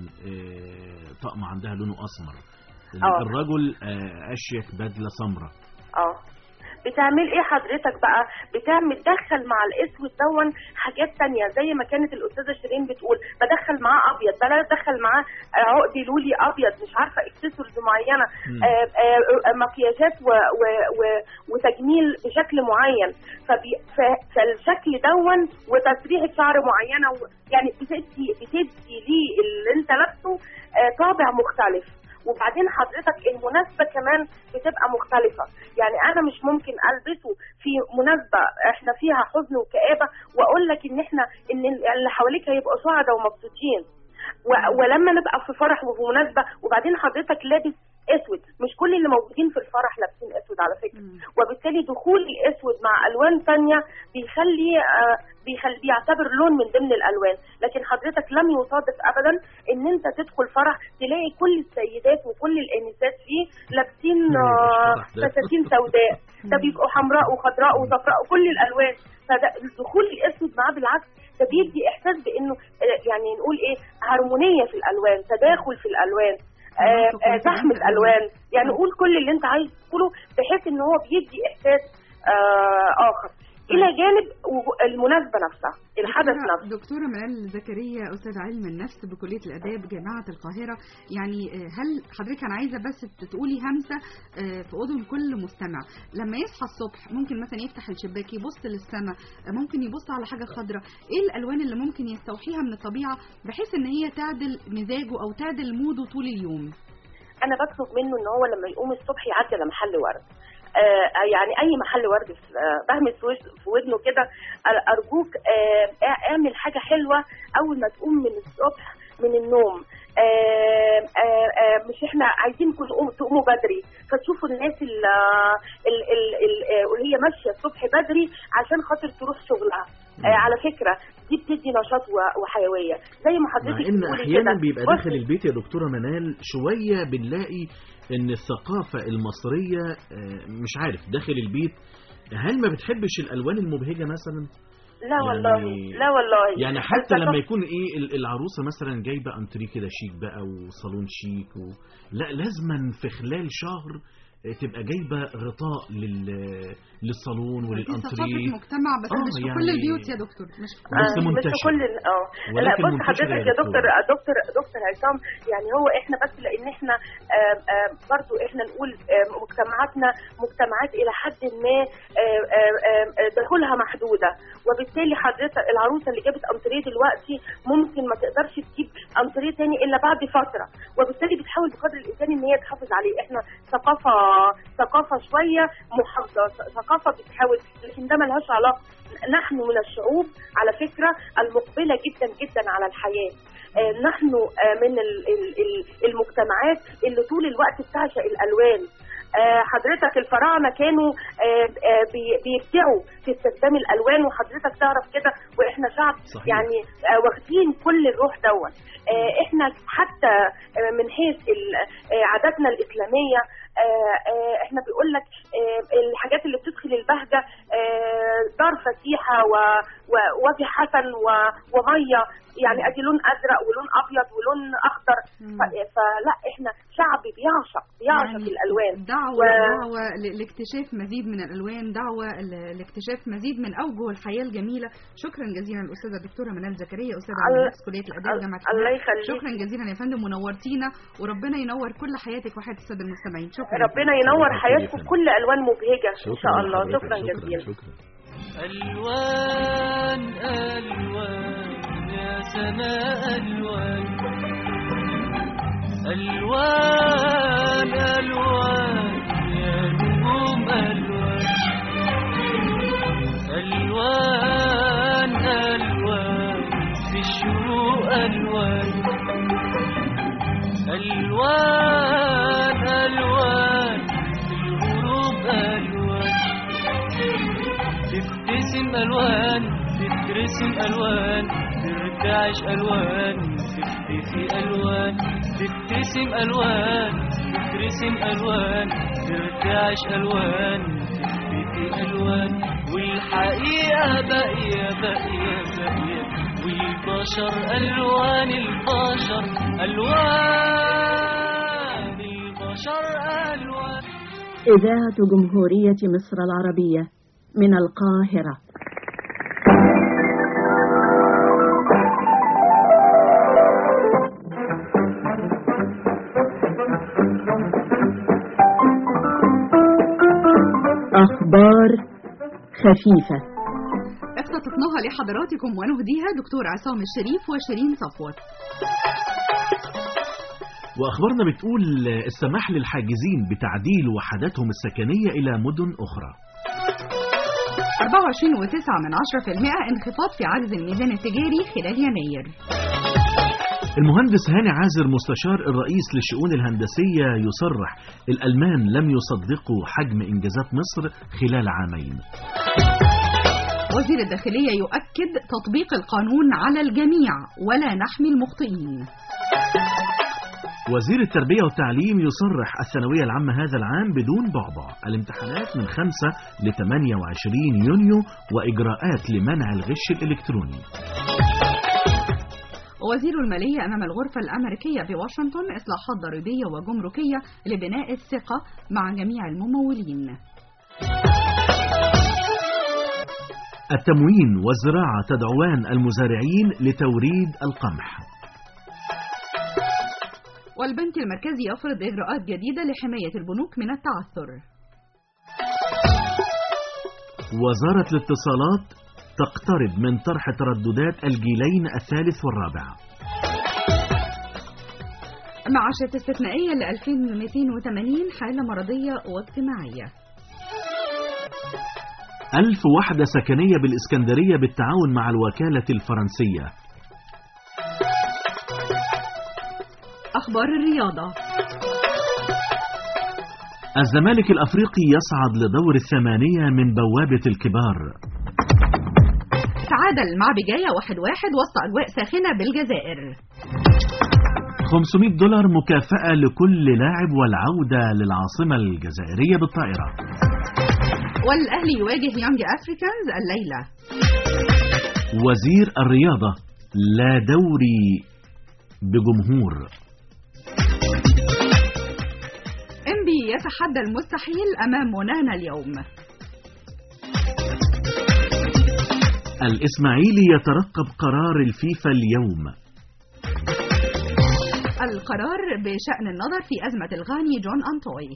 آه، طقم عندها لونه أسمر آه. الرجل آه، أشيك بدلة سمراء اه بتعمل ايه حضرتك بقى بتعمل دخل مع الاسود دون حاجات تانية زي ما كانت الاستاذه شيرين بتقول بدخل معاه ابيض بلا ادخل معاه آه، عقد لولي ابيض مش عارفه اكسسوارز معينه مم. آه، آه، آه، مكياجات و و و وتجميل بشكل معين فبي ف- فالشكل دون وتسريحه شعر معينه و يعني بتدي بتدي ليه اللي انت لابسه آه، طابع مختلف وبعدين حضرتك المناسبة كمان بتبقى مختلفة يعني أنا مش ممكن ألبسه في مناسبة إحنا فيها حزن وكآبة وأقول لك إن إحنا إن اللي حواليك هيبقوا سعداء ومبسوطين و- ولما نبقى في فرح وفي مناسبة وبعدين حضرتك لابس اسود مش كل اللي موجودين في الفرح لابسين اسود على فكره وبالتالي دخول الاسود مع الوان تانية بيخلي آه بيخلي بيعتبر لون من ضمن الالوان لكن حضرتك لم يصادف ابدا ان انت تدخل فرح تلاقي كل السيدات وكل الانسات فيه لابسين آه فرح ده. فساتين سوداء ده بيبقوا حمراء وخضراء وصفراء وكل الالوان فده دخول الاسود معاه بالعكس ده بيدي احساس بانه آه، يعني نقول ايه هارمونيه في الالوان تداخل في الالوان آه، آه، زحمه الوان يعني قول كل اللي انت عايز تقوله بحيث ان هو بيدي احساس آه، اخر الى جانب وجو- المناسبه نفسها الحدث دكتورة- نفسه دكتورة منال زكريا أستاذ علم النفس بكلية الآداب جامعة القاهرة يعني آه، هل حضرتك أنا عايزة بس تقولي همسة آه، في أذن كل مستمع لما يصحى الصبح ممكن مثلا يفتح الشباك يبص للسماء آه، ممكن يبص على حاجة خضراء إيه الألوان اللي ممكن يستوحيها من الطبيعة بحيث إن هي تعدل مزاجه أو تعدل موده طول اليوم انا بطلب منه ان هو لما يقوم الصبح يعدي على محل ورد آه يعني اي محل ورد في- آه، بهمس في وش- في ودنه كده أر- ارجوك آه اع- اعمل حاجه حلوه اول ما تقوم من الصبح من النوم آه آه آه مش احنا عايزين كل قوم تقوموا بدري فتشوفوا الناس ال ال ال ال آه، وهي ماشيه الصبح بدري عشان خاطر تروح شغلها آه على فكره دي بتدي نشاط و- وحيويه زي ما مع حضرتك ان بتقولي احيانا كده. بيبقى بصي، داخل البيت يا دكتوره منال شويه بنلاقي ان الثقافه المصريه آه، مش عارف داخل البيت هل ما بتحبش الالوان المبهجه مثلا لا والله يعني- لا والله يعني حتى الثقافة- لما يكون ايه ال- العروسه مثلا جايبه انتريه كده شيك بقى وصالون شيك و... لا لازما في خلال شهر آه، تبقى جايبه غطاء لل... للصالون دي وللانتريه ثقافة مجتمع بس آه، مش في يعني- كل البيوت يا دكتور مش في كل بس آه، منتشر. مش كل ال- اه لا ولكن بص منتشر حضرتك يا يا دكتور دكتورة. دكتور دكتور عصام يعني هو احنا بس لان احنا آم، آم، برضو احنا نقول آم، مجتمعاتنا مجتمعات الى حد ما آم، آم، آم، دخولها محدوده وبالتالي حضرتك العروسه اللي جابت انتريه دلوقتي ممكن ما تقدرش تجيب انتريه تاني الا بعد فتره وبالتالي بتحاول بقدر الامكان ان هي تحافظ عليه احنا ثقافه ثقافه شويه محافظه ثقافه بتحاول لكن ده ملهاش علاقه نحن من الشعوب على فكرة المقبلة جدا جدا على الحياة آه، نحن آه، من ال- ال- ال- المجتمعات اللي طول الوقت بتعشق الألوان آه، حضرتك الفراعنة كانوا آه، آه، بي- بيبدعوا في استخدام الألوان وحضرتك تعرف كده وإحنا شعب صحيح. يعني آه، واخدين كل الروح دوت آه، إحنا حتى آه، من حيث ال- آه، عاداتنا الإسلامية آه، آه، احنا بيقول لك آه، الحاجات اللي بتدخل البهجه آه، دار فسيحه و- ووجه حسن و- وميه يعني ادي لون ازرق ولون ابيض ولون اخضر ف- فلا احنا شعب بيعشق بيعشق يعني الالوان دعوة و- دعوة ل- لاكتشاف مزيد من الألوان دعوة ل- لاكتشاف مزيد من أوجه الحياة الجميلة شكرا جزيلا الأستاذة الدكتورة منال زكريا أستاذة علم الله- النفس كلية الآداب جامعة الله القاهرة. يخليك. شكرا جزيلا يا فندم ونورتينا وربنا ينور كل حياتك وحياة السادة المستمعين شكرا ربنا ينور حياتكم كل الوان مبهجه ان شاء الله شكرا جزيلا ألوان ألوان يا سماء ألوان ألوان ألوان يا نجوم ألوان ألوان ألوان في الشروق ألوان ألوان ألوان في الغروب ألوان تبتسم ألوان تترسم ألوان ترتعش ألوان تختفي ألوان تبتسم ألوان تترسم ألوان ترتعش ألوان تختفي ألوان والحقيقة باقية باقية باقية والبشر ألوان البشر ألوان البشر ألوان إذاعة جمهورية مصر العربية من القاهرة أخبار خفيفة اختطفناها لحضراتكم ونهديها دكتور عصام الشريف وشيرين صفوت واخبارنا بتقول السماح للحاجزين بتعديل وحداتهم السكنيه الى مدن اخرى 24 و9 من 10% انخفاض في عجز الميزان التجاري خلال يناير المهندس هاني عازر مستشار الرئيس للشؤون الهندسيه يصرح الالمان لم يصدقوا حجم انجازات مصر خلال عامين وزير الداخلية يؤكد تطبيق القانون على الجميع ولا نحمي المخطئين وزير التربية والتعليم يصرح الثانوية العامة هذا العام بدون بعبع الامتحانات من 5 ل 28 يونيو وإجراءات لمنع الغش الإلكتروني وزير المالية أمام الغرفة الأمريكية بواشنطن إصلاحات ضريبية وجمركية لبناء الثقة مع جميع الممولين التموين والزراعة تدعوان المزارعين لتوريد القمح والبنك المركزي يفرض إجراءات جديدة لحماية البنوك من التعثر وزارة الاتصالات تقترب من طرح ترددات الجيلين الثالث والرابع معاشات استثنائية ل 2280 حالة مرضية واجتماعية ألف وحدة سكنية بالإسكندرية بالتعاون مع الوكالة الفرنسية أخبار الرياضة الزمالك الأفريقي يصعد لدور الثمانية من بوابة الكبار تعادل مع بجاية واحد واحد وسط أجواء ساخنة بالجزائر 500 دولار مكافأة لكل لاعب والعودة للعاصمة الجزائرية بالطائرة والأهلي يواجه يونج أفريكانز الليلة وزير الرياضة لا دوري بجمهور إنبي يتحدى المستحيل أمام مونانا اليوم الإسماعيلي يترقب قرار الفيفا اليوم القرار بشأن النظر في أزمة الغاني جون أنطوي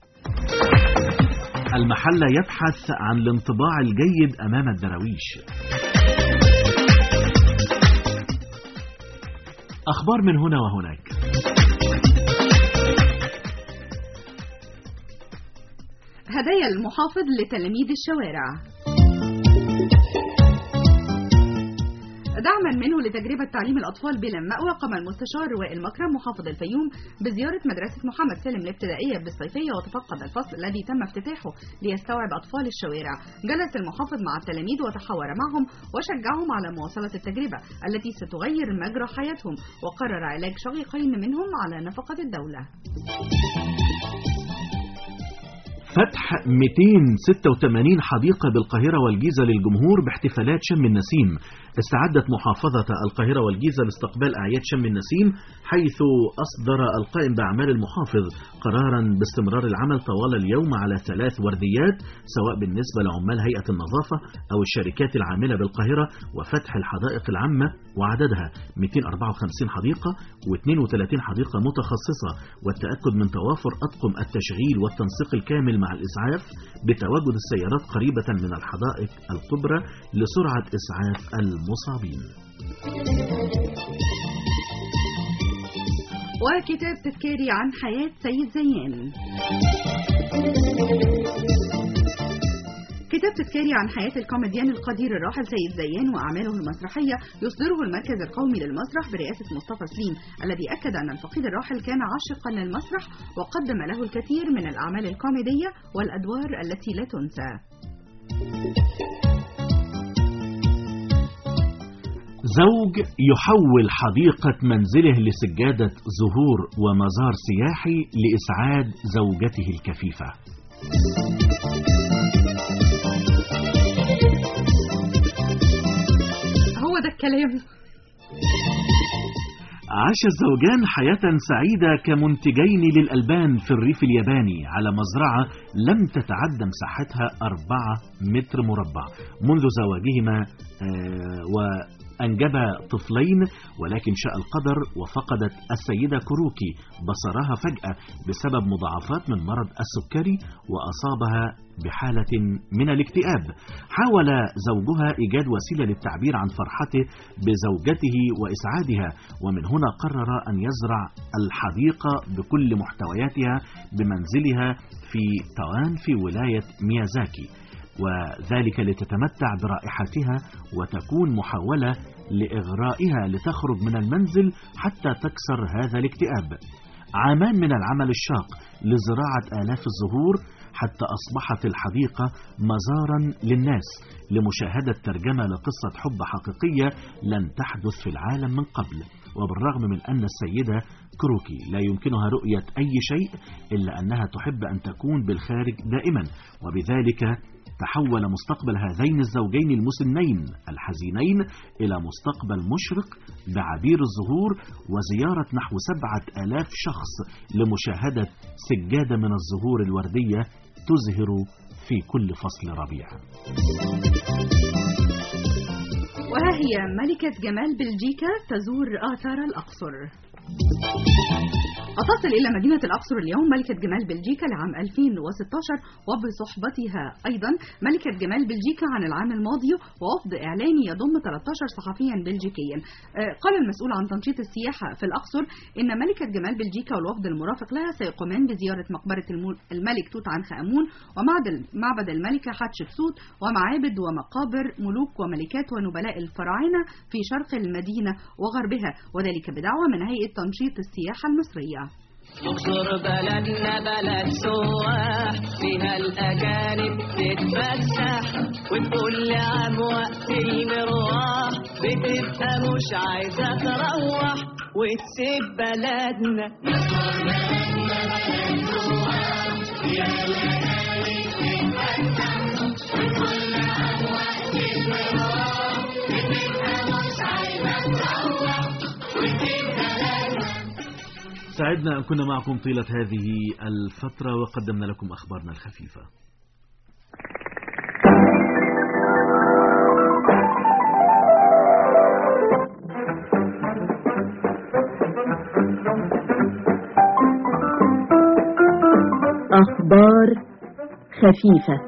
المحلة يبحث عن الانطباع الجيد أمام الدراويش أخبار من هنا وهناك هدايا المحافظ لتلاميذ الشوارع دعما منه لتجربة تعليم الأطفال بلا مأوى قام المستشار وائل مكرم محافظ الفيوم بزيارة مدرسة محمد سالم الابتدائية بالصيفية وتفقد الفصل الذي تم افتتاحه ليستوعب أطفال الشوارع جلس المحافظ مع التلاميذ وتحاور معهم وشجعهم على مواصلة التجربة التي ستغير مجرى حياتهم وقرر علاج شقيقين منهم على نفقة الدولة فتح 286 حديقة بالقاهرة والجيزة للجمهور باحتفالات شم النسيم استعدت محافظة القاهرة والجيزة لاستقبال أعياد شم النسيم حيث أصدر القائم بأعمال المحافظ قرارا باستمرار العمل طوال اليوم على ثلاث ورديات سواء بالنسبة لعمال هيئة النظافة أو الشركات العاملة بالقاهرة وفتح الحدائق العامة وعددها 254 حديقة و32 حديقة متخصصة والتأكد من توافر أطقم التشغيل والتنسيق الكامل مع الإسعاف بتواجد السيارات قريبة من الحدائق الكبرى لسرعة إسعاف المصابين وكتاب تذكاري عن حياة سيد زيان كتاب تذكاري عن حياة الكوميديان القدير الراحل سيد زيان وأعماله المسرحية يصدره المركز القومي للمسرح برئاسة مصطفى سليم الذي أكد أن الفقيد الراحل كان عاشقا للمسرح وقدم له الكثير من الأعمال الكوميدية والأدوار التي لا تنسى زوج يحول حديقة منزله لسجادة زهور ومزار سياحي لإسعاد زوجته الكفيفة هو ده الكلام عاش الزوجان حياة سعيدة كمنتجين للألبان في الريف الياباني على مزرعة لم تتعدى مساحتها أربعة متر مربع منذ زواجهما آه وأنجبا طفلين ولكن شاء القدر وفقدت السيدة كروكي بصرها فجأة بسبب مضاعفات من مرض السكري وأصابها بحالة من الاكتئاب حاول زوجها إيجاد وسيلة للتعبير عن فرحته بزوجته وإسعادها ومن هنا قرر أن يزرع الحديقة بكل محتوياتها بمنزلها في توان في ولاية ميازاكي وذلك لتتمتع برائحتها وتكون محاولة لإغرائها لتخرج من المنزل حتى تكسر هذا الاكتئاب عامان من العمل الشاق لزراعة آلاف الزهور حتى أصبحت الحديقة مزارا للناس لمشاهدة ترجمة لقصة حب حقيقية لن تحدث في العالم من قبل وبالرغم من أن السيدة كروكي لا يمكنها رؤية أي شيء إلا أنها تحب أن تكون بالخارج دائما وبذلك تحول مستقبل هذين الزوجين المسنين الحزينين إلى مستقبل مشرق بعبير الزهور وزيارة نحو سبعة آلاف شخص لمشاهدة سجادة من الزهور الوردية تزهر في كل فصل ربيع وها هي ملكة جمال بلجيكا تزور آثار الأقصر أتصل إلى مدينة الأقصر اليوم ملكة جمال بلجيكا لعام 2016 وبصحبتها أيضا ملكة جمال بلجيكا عن العام الماضي ووفد إعلامي يضم 13 صحفيا بلجيكيا آه، قال المسؤول عن تنشيط السياحة في الأقصر إن ملكة جمال بلجيكا والوفد المرافق لها سيقومان بزيارة مقبرة المو- الملك توت عنخ آمون ومعبد معبد الملكة حتشبسوت ومعابد ومقابر ملوك وملكات ونبلاء الفراعنة في شرق المدينة وغربها وذلك بدعوة من هيئة تنشيط السياحة المصرية اقصر بلدنا بلد سواح فيها الأجانب تتفسح وكل عام وقت المروح بتبقى مش عايزة تروح وتسيب بلدنا سعدنا أن كنا معكم طيلة هذه الفترة وقدمنا لكم أخبارنا الخفيفة أخبار خفيفة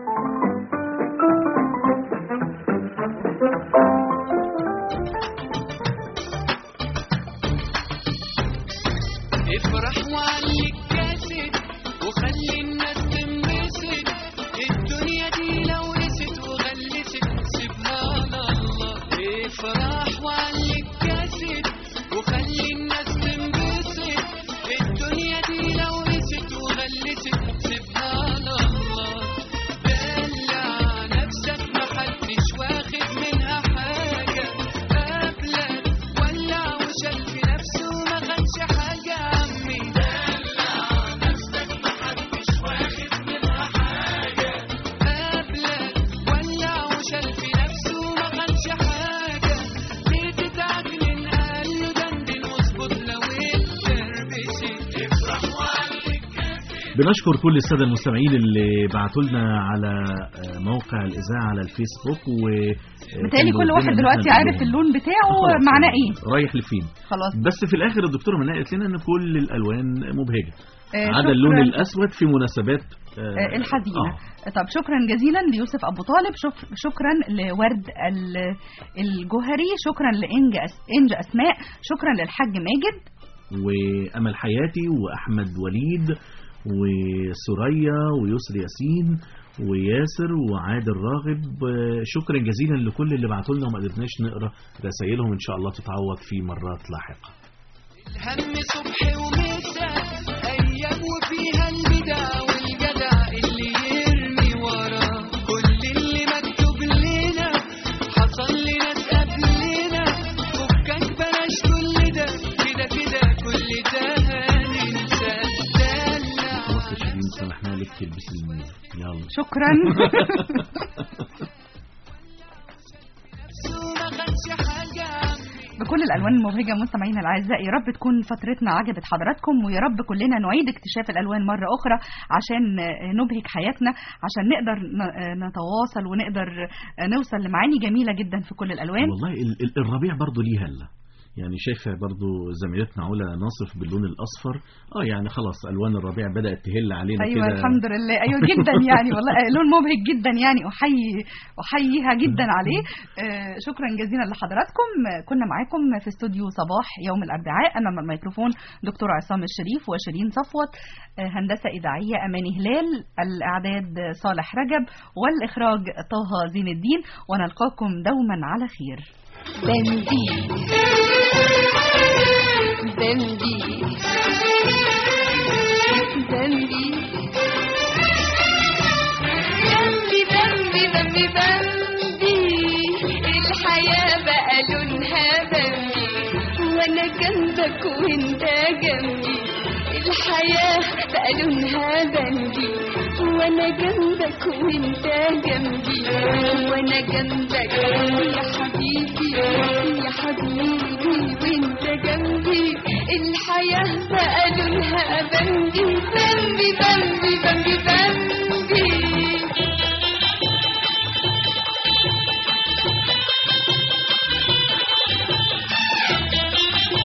افرح وعليك كاسد وخلي الناس تنبسط الدنيا دي لو رست وغلست سيبها على الله افرح وعليك كاسد وخلي الناس تنبسط الدنيا دي لو رست وغلست سيبها على الله دلع نفسك محدش واخد منها حاجة قبلك ولع وشال في نفسه ما خدش حاجة يا عمي دلع نفسك محدش واخد منها حاجة قبلك ولع وشال في نفسه ما خدش حاجة ليه تتعجنن قال دندن واظبط لو اتربست افرح وعليك بنشكر كل السادة المستمعين اللي بعتوا لنا على آه، موقع الإذاعة على الفيسبوك و آه، بالتالي كان كل بيقول واحد لنا إن دلوقتي إحنا عارف نقول اللون بتاعه خلاص معناه يعني ايه رايح لفين خلاص بس في الآخر الدكتورة منى قالت لنا إن كل الألوان مبهجة آه، عدا اللون شكراً. الأسود في مناسبات آه، آه، الحزينة آه. طب شكرا جزيلا ليوسف أبو طالب شك شكرا لورد ال- الجوهري شكرا لإنج أس إنج أسماء شكرا للحاج ماجد وأمل حياتي وأحمد وليد وسوريا ويسر ياسين وياسر وعادل راغب آه، شكرا جزيلا لكل اللي بعتوا لنا وما قدرناش نقرا رسائلهم ان شاء الله تتعوض في مرات لاحقه الهم صبح ومساء ايام وفيها البدع والجدع اللي يرمي وراه كل اللي مكتوب لنا حصل لناس قبلنا فكك بلاش كل ده كده كده كل ده هننساه دلع خلاص يا شيرين سمحنا لك تلبسي الموف يلا شكرا ما خدش حاجة بكل الالوان المبهجه مستمعينا الاعزاء يا رب تكون فترتنا عجبت حضراتكم ويا رب كلنا نعيد اكتشاف الالوان مره اخرى عشان آه، نبهج حياتنا عشان نقدر ن- آه، نتواصل ونقدر آه، نوصل لمعاني جميله جدا في كل الالوان والله ال- ال- الربيع برضو ليه هلا يعني شايفه برضو زميلتنا علا ناصف باللون الاصفر اه يعني خلاص الوان الربيع بدات تهل علينا ايوه كده الحمد لله ايوه جدا يعني والله آه، لون مبهج جدا يعني احيي احييها جدا عليه آه، شكرا جزيلا لحضراتكم آه، كنا معاكم في استوديو صباح يوم الاربعاء امام الميكروفون دكتور عصام الشريف وشيرين صفوت آه، هندسه اذاعيه اماني هلال الاعداد آه، صالح رجب والاخراج طه زين الدين ونلقاكم دوما على خير بندي بندي بندي بندي بندي بندي بندي الحياة بقى لونها بندي وانا جنبك وانت جنبي الحياة بقى لونها بندي وانا جنبك وانت جنبي وانا جنبك يا حبيبي يا حبيبي وانت جنبي الحياة بقى لونها بندي بندي بندي بندي